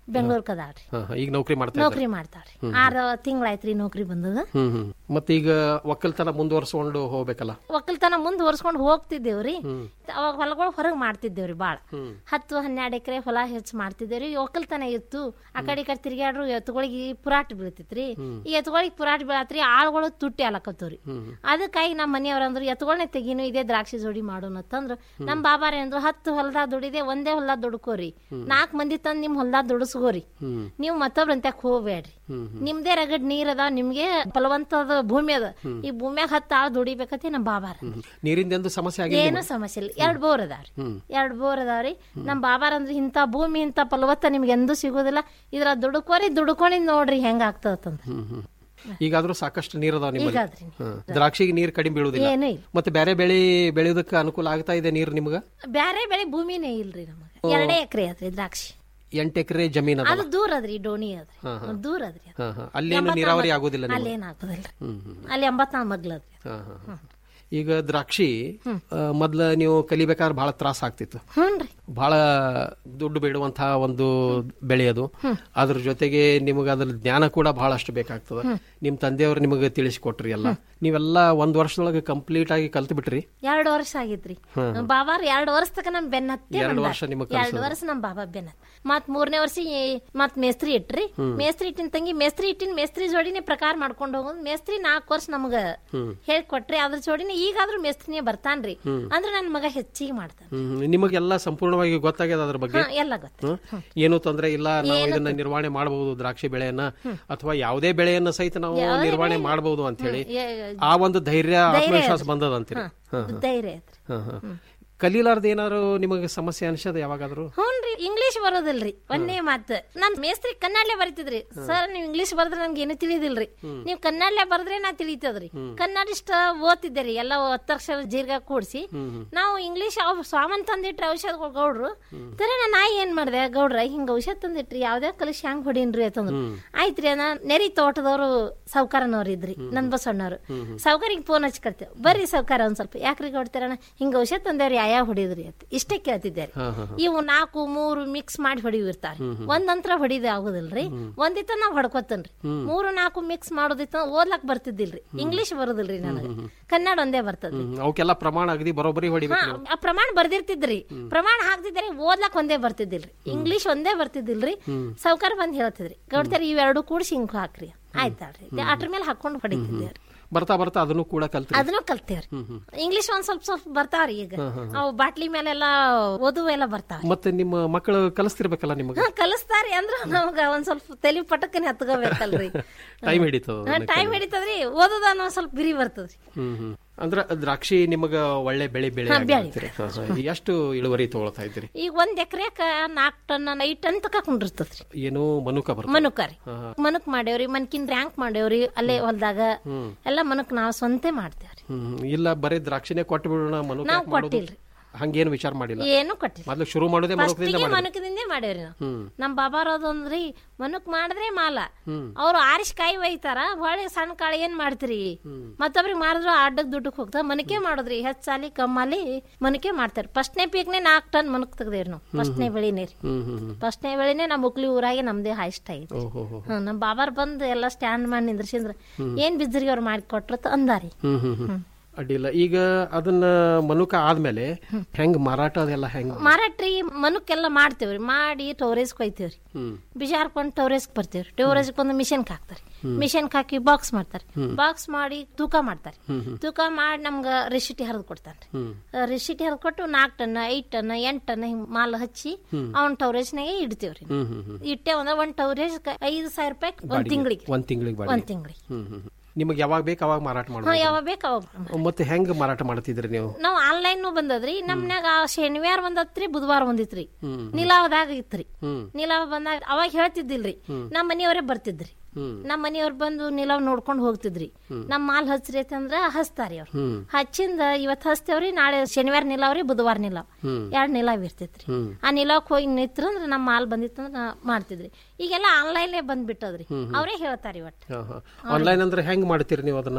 S11: ಬೆಂಗಳೂರ್ಕ್ ಅದಾಳ್ರಿ
S10: ಹಾ, ಹಾ. ಈಗ ನೌಕರಿ ಮಾಡ್ತಾ
S11: ನೌಕರಿ
S10: ಇದ್ದಾರೆ
S11: ಮಾಡ್ತಾಳ್ರಿ ಆರು ತಿಂಗಳಾಯ್ತ್ರಿ ನೌಕರಿ ಬಂದದ
S10: ಹ್ಮ್ ಹ್ಮ್ ಮತ್ತೆ ಈಗ ಒಕ್ಕಲ್ತನ ಮುಂದುವರ್ಸ್ಕೊಂಡು ಹೋಗ್ಬೇಕಲ್ಲ
S11: ಒಕ್ಕಲ್ತನ ಮುಂದುವರ್ಸ್ಕೊಂಡು ಹೋಗ್ತಿದ್ದೇವ್ರಿ ಅವಾಗ ಹೊಲಗಳು ಹೊರಗೆ ಮಾಡ್ತಿದ್ದೇವ್ರಿ ಬಾಳ ಹತ್ತು ಹನ್ನೆರಡು ಎಕರೆ ಹೊಲ ಹೆಚ್ಚು ಮಾಡ್ತಿದ್ದೇವ್ರಿ ಒಕ್ಕಲ್ತನ ಇತ್ತು ಆ ಕಡೆ ಈ ಕಡೆ ತಿರ್ಗ್ಯಾಡ್ರು ಎತ್ತುಗಳಿಗೆ ಪುರಾಟ್ ಬೀಳ್ತಿತ್ರಿ ಈ ಎತ್ತುಗಳಿಗೆ ಪುರಾಟ್ ಬೀಳತ್ರಿ ಆಳುಗಳು ತುಟ್ಟಿ ಆಲಕತ್ತವ್ರಿ ಅದಕ್ಕಾಗಿ ನಮ್ಮ ಮನೆಯವ್ರ ಅಂದ್ರು ಎತ್ತುಗಳನ್ನ ತೆಗೀನು ಇದೇ ದ್ರಾಕ್ಷಿ ಜೋಡಿ ಮಾಡೋಣ ಅಂತಂದ್ರು ನಮ್ಮ ಬಾಬಾರ ಅಂದ್ರು ಹತ್ತು ಹೊಲದಾಗ ದುಡಿದೆ ಒಂದೇ ಹೊಲದಾಗ ದುಡ್ಕೋರಿ ನಾಲ್ಕು ಮಂದಿ ತಂದು ನಿಮ್ ಹೊಲದಾಗ ದುಡಿಸ್ಕೋರಿ ನೀವು ಮತ್ತೊಬ್ರಂತ್ಯಾಕ್ ಹೋಗ್ಬೇಡ್ರಿ ನಿಮ್ದೇ ರಗಡ್ ನೀರ್ ಅದ ನಿಮ್ಗೆ ಫಲವಂತದ ಭೂಮಿ ಅದ ಈ ಭೂಮಿಯಾಗ ಹತ್ತು ಆಳ್ ದುಡಿಬೇಕತಿ ನಮ್ಮ ಬಾಬಾರ
S10: ನೀರಿಂದ ಎಂದು ಸಮಸ್ಯೆ ಆಗಿಲ್ಲ
S11: ಏನು ಸಮಸ್ಯೆ ಇಲ್ಲ ಎರಡ್ ಬೋರ್ ಅದಾವ್ರಿ ಎರಡ್ ಬೋರ್ ಅದಾವ್ರಿ ನಮ್ ಬಾಬಾರ ಅಂದ್ರೆ ಇಂತ ಭೂಮಿ ಇಂತ ಫಲವತ್ತ ನಿಮ್ಗೆ ಎಂದೂ ಸಿಗೋದಿಲ್ಲ ಇದ್ರ ದುಡುಕೋರಿ ದುಡುಕೊಂಡಿದ್ ನೋಡ್ರಿ ಹೆಂಗ ಆಗ್ತದಂತ
S10: ಹ್ಮ್ ಹ್ಮ್ ಈಗಾದ್ರೂ ಸಾಕಷ್ಟು ನೀರ್ ಅದಾವ ನಿಮ್ಮಲ್ಲಿ
S11: ಈಗಾದ್ರಿ
S10: ಹಾ. ದ್ರಾಕ್ಷಿಗೆ ನೀರ್ ಕಡಿಮೆ ಬೀಳುದಿಲ್ಲ
S11: ಏನೂ ಇಲ್ಲ
S10: ಮತ್ತೆ ಬೇರೆ ಬೆಳೆ ಬೆಳೆಯೋದಕ್ಕೆ ಅನುಕೂಲ ಆಗ್ತಾ ಇದೆ ನೀರು ನಿಮ್ಗ
S11: ಬ್ಯಾರೆ ಬೆಳೆ ಭೂಮಿನೇ ಇಲ್ರಿ ನಮಗ ಎರಡೇ ಎಕರೆ ಅದ್ರಿ ದ್ರಾಕ್ಷಿ
S10: ಎಂಟು ಎಕರೆ ಜಮೀನ್ ಅದ
S11: ಅದು ದೂರ ಅದ್ರಿ ಡೋಣಿ ಅದ್ರಿ ದೂರ ಅದ್ರಿ ಅದು.
S10: ಹಾ, ಹಾ. ಅಲ್ಲೇನು ನೀರಾವರಿ ಆಗೋದಿಲ್ಲ ನಿಮ್ಗೆ?
S11: ಅಲ್ಲೇನ್ ಆಗೋದಿಲ್ರಿ ಅಲ್ಲಿ ಎಂಬತ್ನಾಲ್ಕು ಮಗ್ಲ ಅದ್ರಿ
S10: ಹಾ, ಹಾ, ಹಾ. ಈಗ ದ್ರಾಕ್ಷಿ ಆ, ಮೊದ್ಲ ನೀವು ಕಲಿಬೇಕಾದ್ರೆ ಬಹಳ ತ್ರಾಸ ಆಗ್ತಿತ್ತು
S11: ಹ್ಞೂನ್ರಿ
S10: ಬಹಳ ದುಡ್ಡು ಬೇಡುವಂತಹ ಒಂದು ಬೆಳೆ ಅದು ಅದ್ರ ಜೊತೆಗೆ ನಿಮಗೆ ಅದ್ರ ಜ್ಞಾನ ಕೂಡ ಬಹಳಷ್ಟು ಬೇಕಾಗ್ತದ ನಿಮ್ ತಂದೆಯವರು ನಿಮಗೆ ತಿಳಿಸಿಕೊಟ್ರಿ ಎಲ್ಲ ನೀವೆಲ್ಲ ಒಂದ್ ವರ್ಷದೊಳಗೆ ಕಂಪ್ಲೀಟ್ ಆಗಿ ಕಲ್ತು ಬಿಟ್ರಿ
S11: ಎರಡು ವರ್ಷ ಆಗಿತ್ರಿ ನಮ್ ಬಾಬಾರ್ ಎರಡು ವರ್ಷ ತಕ ನಮ್ ಬೆನ್ನತ್ತೆ
S10: ಎರಡು
S11: ಬಂದಾರ್.
S10: ವರ್ಷ ನಿಮಗ್
S11: ಎರಡು
S10: ಕಲ್ಸೋದು.
S11: ವರ್ಷ ನಮ್ ಬಾಬಾ ಬೆನ್ನತ್ ಮತ್ ಮೂರನೇ ವರ್ಷ ಈ- ಮತ್ ಮೇಸ್ತ್ರಿ ಇಟ್ರಿ ಮೇಸ್ತ್ರಿ ಇಟ್ಟಿನ ತಂಗಿ ಮೇಸ್ತ್ರಿ ಇಟ್ಟಿನ ಮೇಸ್ತ್ರಿ ಜೋಡಿನೇ ಪ್ರಕಾರ ಮಾಡ್ಕೊಂಡು ಹೋಗೋದು ಮೇಸ್ತ್ರಿ ನಾಲ್ಕು ವರ್ಷ ನಮಗ ಹೇಳ್ಕೊಟ್ರಿ ಅದ್ರ ಜೋಡಿನೇ ಈಗಾದ್ರೂ ಮೇಸ್ತ್ರಿನೇ ಬರ್ತಾನ್ರಿ ಅಂದ್ರೆ ನನ್ ಮಗ ಹೆಚ್ಚಿಗೆ ಮಾಡ್ತಾನ
S10: ಹ್ಮ್ ನಿಮಗೆಲ್ಲ ಸಂಪೂರ್ಣವಾಗಿ ಗೊತ್ತಾಗ್ಯದ ಅದ್ರ ಬಗ್ಗೆ
S11: ಹಾ, ಎಲ್ಲ ಗೊತ್ತ
S10: ಹ್ಮ್? ಏನು ತೊಂದ್ರೆ ಇಲ್ಲ ನಾವು ಇದನ್ನ ನಿರ್ವಹಣೆ ಮಾಡಬಹುದು ದ್ರಾಕ್ಷಿ ಬೆಳೆಯನ್ನ ಅಥವಾ ಯಾವುದೇ ಬೆಳೆಯನ್ನ ಸಹಿತ ನಾವು ನಿರ್ವಹಣೆ ಮಾಡಬಹುದು ಅಂತ ಹೇಳಿ ಆ ಒಂದು ಧೈರ್ಯ ಆತ್ಮವಿಶ್ವಾಸ ಬಂದದ ಅಂತೀರಿ ಹಾ, ಹಾ.
S11: ಧೈರ್ಯ ಐತ್ರಿ
S10: ಹಾ, ಹಾ. ಕಲೀಲಾರ್ದ ಏನಾರು ನಿಮಗೆ ಸಮಸ್ಯೆ ಅನ್ಸದ ಯಾವಾಗಾದ್ರು
S11: ಹ್ಞೂನ್ರಿ ಇಂಗ್ಲಿಷ್ ಬರೋದಿಲ್ರಿ ಒಂದೇ ಮಾತು ನಮ್ ಮೇಸ್ತ್ರಿ ಕನ್ನಡಲೆ ಬರಿತಿದ್ರಿ ಸರ್ ನೀವ್ ಇಂಗ್ಲಿಷ್ ಬರ್ದ್ರೆ ನಮ್ಗೆ ಏನು ತಿಳಿದಿಲ್ರಿ ನೀವ್ ಕನ್ನಡಲೆ ಬರ್ದ್ರೆ ನಾ ತಿಳಿತದ್ರಿ ಕನ್ನಡ ಇಷ್ಟ ಓದ್ತಿದ್ದೆ ರೀ ಎಲ್ಲ ಒತ್ತಕ್ಷರ ಜೀರ್ಗ ಕೂಡ್ಸಿ ನಾವು ಇಂಗ್ಲಿಷ್ ಅವ್ ಸಾಮಾನ್ ತಂದಿಟ್ರಿ ಔಷಧ ಗೌಡ್ರು ತರ ನಾ ನಾಯಿ ಏನ್ ಮಾಡ್ದೆ ಗೌಡ್ರ ಹಿಂಗ ಔಷಧ ತಂದಿಟ್ರಿ ಯಾವ್ದೇ ಕಲಿಸಿ ಹ್ಯಾಂಗ್ ಹೊಡೀನ್ರಿ ಅಂತಂದ್ರು ಆಯ್ತ್ರಿ ನಾ ನೆರಿ ತೋಟದವ್ರು ಸಾವ್ಕಾರನವ್ರು ಇದ್ರಿ ನನ್ ಬಸಣ್ಣವ್ರು ಸಾವ್ಕಾರಿಗೆ ಫೋನ್ ಹಚ್ಚಿ ಕರ್ತೇವ್ ಬರ್ರಿ ಸಾವ್ಕಾರ ಒಂದ್ ಸ್ವಲ್ಪ ಯಾಕ್ರಿ ಕೊಡ್ತೀರಣ್ಣ ಹಿಂಗ ಔಷಧ ತಂದೇವ್ರಿ ಯಾವ ಹೊಡಿದ್ರಿ ಅಂತ ಇಷ್ಟೇ ಕೇಳ್ತಿದ್ದಾರೆ ಇವು ನಾಲ್ಕು ಮೂರು ಮಿಕ್ಸ್ ಮಾಡಿ ಹೊಡಿವಿರ್ತಾರೆ ಒಂದಂತ್ರ ಹೊಡಿದ ಆಗುದಿಲ್ರಿ ಒಂದಿತ್ತ ನಾವ್ ಹೊಡ್ಕೊತನ್ರಿ ಮೂರು ನಾಲ್ಕು ಮಿಕ್ಸ್ ಮಾಡೋದಿತ್ತ ಓದ್ಲಕ್ ಬರ್ತಿದ್ದಿಲ್ರಿ ಇಂಗ್ಲಿಷ್ ಬರೋದಿಲ್ರಿ ನನಗೆ ಕನ್ನಡ ಒಂದೇ ಬರ್ತದ್ರಿ
S10: ಹ್ಮ್, ಅವಕ್ಕೆಲ್ಲ ಪ್ರಮಾಣ ಅಗದಿ ಬರೋಬ್ಬರಿ ಹೊಡಿಬೇಕು
S11: ಹಾ, ಆ ಪ್ರಮಾಣ ಬರ್ದಿರ್ತಿದ್ರಿ ಪ್ರಮಾಣ ಹಾಕ್ತಿದ್ರೆ ಓದ್ಲಕ್ ಒಂದೇ ಬರ್ತಿದ್ದಿಲ್ರಿ ಇಂಗ್ಲಿಷ್ ಒಂದೇ ಬರ್ತಿದ್ದಿಲ್ರಿ ಸಾವ್ಕಾರ ಬಂದ್ ಹೇಳ್ತಿದ್ರಿ ಗೌಡ್ತಾರ ಇವೆರಡು ಕೂಡಿಸಿ ಹಿಂಗ್ ಹಾಕ್ರಿ ಆಯ್ತಾಳ್ರಿ ಅದ್ರ ಮೇಲೆ ಹಾಕೊಂಡು ಹೊಡಿತಿದ್ದೇವ್ರಿ
S10: ಬರ್ತಾ ಬರ್ತಾ ಅದನ್ನು ಕೂಡ ಕಲ್ತ್ರಿ
S11: ಅದನ್ನು ಕಲ್ತೇವ್ರಿ ಇಂಗ್ಲಿಷ್ ಒಂದ್ ಸ್ವಲ್ಪ ಸ್ವಲ್ಪ ಬರ್ತಾವ್ರಿ ಈಗ ಅವು ಬಾಟ್ಲಿ ಮೇಲೆಲ್ಲ ಓದುವ ಎಲ್ಲ ಬರ್ತಾವ
S10: ಮತ್ತೆ ನಿಮ್ಮ ಮಕ್ಕಳು ಕಲಿಸ್ತಿರ್ಬೇಕಲ್ಲ ನಿಮಗೆ
S11: ಕಲಿಸ್ತಾರಿ ಅಂದ್ರ ನಮ್ಗ ಒಂದ್ ಸ್ವಲ್ಪ ತಲಿ ಪಟಕನೆ ಹತ್ಕೋಬೇಕಲ್ರಿ
S10: ಟೈಮ್ ಹಿಡಿತದ
S11: ಟೈಮ್ ಹಿಡಿತದ್ರಿ ಓದೋದ ಅನ್ನೋ ಸ್ವಲ್ಪ ಬಿರಿ ಬರ್ತದ್ರಿ
S10: ಹ್ಮ್ ಹ್ಮ್ ಅಂದ್ರ ದ್ರಾಕ್ಷಿ ನಿಮಗ ಒಳ್ಳೆ ಬೆಳೆ ಬೆಳೆ
S11: ಹಾ, ಬೆಳೆ.
S10: ಆಗತ್ತೀರಿ. ಹಾ, ಹಾ. ಎಷ್ಟು ಇಳುವರಿ ತಗೊಳ್ತಾ ಇದ್ದೀರಿ
S11: ಈಗ ಒಂದ್ ಎಕರೆಕ ನಾಲ್ಕ್ ಟನ್ ಐದ್ ಟನ್ ತಕ ಕುಂಡಿರ್ತದ್ರಿ
S10: ಏನು ಮನುಕ ಬರ್ತದೆ
S11: ಮನುಕ ರೀ ಮನುಕ್ ಮಾಡೇವ್ರಿ ಮನ್ಕಿನ್ ರ್ಯಾಂಕ್ ಮಾಡೇವ್ರಿ ಅಲ್ಲೇ ಹೊಲ್ದಾಗ ಎಲ್ಲ ಮನುಕ್ ನಾವ್ ಸ್ವಂತೆ ಮಾಡ್ತೇವ್ರಿ
S10: ಹ್ಮ್ ಇಲ್ಲ ಬರೀ ದ್ರಾಕ್ಷಿನೇ ಕೊಟ್ಟು ಬಿಡೋಣ ಮನುಕ
S11: ನಾವ್
S10: ಯಾಕ್ ಮಾಡೋದು?
S11: ಕೊಟ್ಟಿಲ್ರಿ.
S10: ಹಂಗೇನು ವಿಚಾರ ಮಾಡಿಲ್ಲ
S11: ಏನು ಕೊಟ್ಟಿಲ್ಲ
S10: ಮೊದ್ಲು ಶುರು ಮಾಡೋದೇ ಮನುಕದಿಂದ
S11: ಫಸ್ಟಿಗೆ
S10: ಮಾಡಿ
S11: ಮನುಕದಿಂದೇ ಮಾಡೇವ್ರಿ ನಾವು ನಮ್ ಬಾಬಾರೋದಂದ್ರಿ ಮನುಕ್ ಮಾಡಿದ್ರೆ ಮಾಲ ಅವ್ರು ಆರಿಸ್ ಕಾಯಿ ಒಯ್ತಾರ ಹೊಳೆ ಸಣ್ಣ ಕಾಳು ಏನ್ ಮಾಡ್ತೀರಿ ಮತ್ತೊಬ್ರಿಗೆ ಮಾಡಿದ್ರು ಅಡ್ಡಕ್ ದುಡ್ಡಕ್ ಹೋಗ್ತಾರ ಮನಕೆ ಮಾಡೋದ್ರಿ ಹೆಚ್ಚ್ ಸಾಲಿ ಕಮ್ಮಲಿ ಮನಕೆ ಮಾಡ್ತಾರ ಫಸ್ಟ್ನೇ ಪೀಕ್ನೆ ನಾಲ್ಕ್ ಟನ್ ಮನಕ್ ತೆಗ್ದೇವ್ರಿ ನಾವು ಫಸ್ಟ್ನೇ ಬೆಳಿನೇ ರೀ
S10: ಹ್ಮ್ ಹ್ಮ್ ಹ್ಮ್
S11: ಫಸ್ಟ್ನೇ ಬೆಳಿನೇ ನಮ್ ಮುಕ್ಲಿ ಊರಾಗೆ ನಮ್ದೇ ಹೈಸ್ಟ್ ಐತಿ
S10: ಓಹೋ ಹೋ
S11: ಹ್ಮ್ ನಮ್ ಬಾಬಾರ್ ಬಂದ್ ಎಲ್ಲಾ ಸ್ಟ್ಯಾಂಡ್ ಮಾಡಿ ನಿಂದ್ರಸಿಂದ್ರ ಏನ್ ಬಿದ್ದರಿಗೆ ಅವ್ರು ಮಾಡಿ ಕೊಟ್ರತ ಅಂದಾರಿ
S10: ಹ್ಮ್ ಹ್ಮ್ ಹ್ಮ್ ಅಡ್ಡಿಲ್ಲ ಈಗ ಅದನ್ನ ಮನುಕ ಆದ್ಮೇಲೆ ಹೆಂಗ್ ಮಾರಾಟ ಅದೆಲ್ಲ ಹೆಂಗ್
S11: ಮಾರಾಟ್ರಿ ಮನುಕ್ಕೆಲ್ಲ ಮಾಡ್ತೇವ್ರಿ ಮಾಡಿ ಟೋರೇಸ್ ಕೊಯ್ತೇವ್ರಿ
S10: ಹ್ಮ್
S11: ಬೀಜ ಹಾರ್ಕೊಂಡು ಟೋರೇಸ್ ಬರ್ತೇವ್ರಿ ಟೋರೇಸ್ ಬಂದು ಮಿಷನ್ ಹಾಕ್ತಾರೆ ಮಿಷನ್ ಹಾಕಿ ಬಾಕ್ಸ್ ಮಾಡ್ತಾರೆ ಬಾಕ್ಸ್ ಮಾಡಿ ತೂಕ ಮಾಡ್ತಾರೆ ತೂಕ ಮಾಡಿ ನಮ್ಗ ರೆಸಿಟಿ ಹರಿದು ಕೊಡ್ತಾನ್ರಿ
S10: ಹ್ಮ್
S11: ರೆಸಿಟಿ ಹರಿದು ಕೊಟ್ಟು ನಾಲ್ಕು ಟನ್ ಐದ್ ಟನ್ ಎಂಟ್ ಟನ್ ಹಿಂಗ್ ಮಾಲ್ ಹಚ್ಚಿ ಅವ್ನ ಟವರೇಜ್ನಾಗೆ ಇಡ್ತೇವ್ರಿ
S10: ಹ್ಮ್ ಹ್ಮ್ ಹ್ಮ್
S11: ಇಟ್ಟೆ ಒಂದ ಒಂದ್ ಟವರೇಜ್ ಐದು ಸಾವಿರ ರೂಪಾಯಿ ಒಂದ್ ತಿಂಗಳಿಗೆ
S10: ಒಂದ್ ತಿಂಗಳಿಗೆ ಬಾಡಿ
S11: ಒಂದ್ ತಿಂಗಳಿಗೆ
S10: ಹ್ಮ್ ಹ್ಮ್ ಹ್ಮ್. ನಿಮಗೆ ಯಾವಾಗ ಬೇಕು ಅವಾಗ ಮಾರಾಟ
S11: ಹಾ
S10: ಮಾಡ್ಬೋದು
S11: ಯಾವಾಗ ಬೇಕು ಅವಾಗ
S10: ಮತ್ತೆ ಹೆಂಗ್ ಮಾರಾಟ ಮಾಡ್ತಿದ್ರಿ ನೀವು
S11: ನಾವ್ ಆನ್ಲೈನ್ ಬಂದದ್ರಿ ನಮ್ನ್ಯಾಗ ಶನಿವಾರ ಬಂದತ್ರಿ ಬುಧವಾರ ಬಂದಿತ್ರಿ ನಿಲಾವದಾಗ ಇತ್ರಿ
S10: ಹ್ಮ್
S11: ನಿಲಾವ್ ಬಂದಾಗ ಅವಾಗ ಹೇಳ್ತಿದ್ದಿಲ್ರಿ ನಮ್ಮ ಮನೆಯವರೇ ಬರ್ತಿದ್ರಿ
S10: ಹ್ಮ್
S11: ನಮ್ಮ ಮನೆಯವ್ರು ಬಂದು ನಿಲಾವ್ ನೋಡ್ಕೊಂಡು ಹೋಗ್ತಿದ್ರಿ ನಮ್ ಮಾಲ್ ಹಚ್ರಿ ಅಂತಂದ್ರ ಹಚ್ತಾರಿ ಅವ್ರು
S10: ಹ್ಮ್
S11: ಹಚ್ಚಿಂದ ಇವತ್ ಹಚ್ತೇವ್ರಿ ನಾಳೆ ಶನಿವಾರ ನಿಲಾವ್ರಿ ಬುಧವಾರ ನಿಲಾವ್
S10: ಹ್ಮ್
S11: ಎರಡ್ ನಿಲಾವ್ ಇರ್ತೈತ್ರಿ
S10: ಹ್ಮ್
S11: ಆ ನಿಲಾವ್ಕ್ ಹೋಗಿ ನಿಂತ್ರಂದ್ರ ನಮ್ಮ ಮಾಲ್ ಬಂದಿತ್ತಂದ್ರ ಮಾಡ್ತಿದ್ರಿ ಈಗೆಲ್ಲ ಆನ್ಲೈನ್ ಬಂದ್ಬಿಟ್ಟದ್ರಿ ಅವರೇ ಹೇಳ್ತಾರಿ ಒಟ್ಟು
S10: ಆನ್ಲೈನ್ ಅಂದ್ರೆ ಹೆಂಗ್ ಮಾಡ್ತೀರಿ ನೀವು ಅದನ್ನ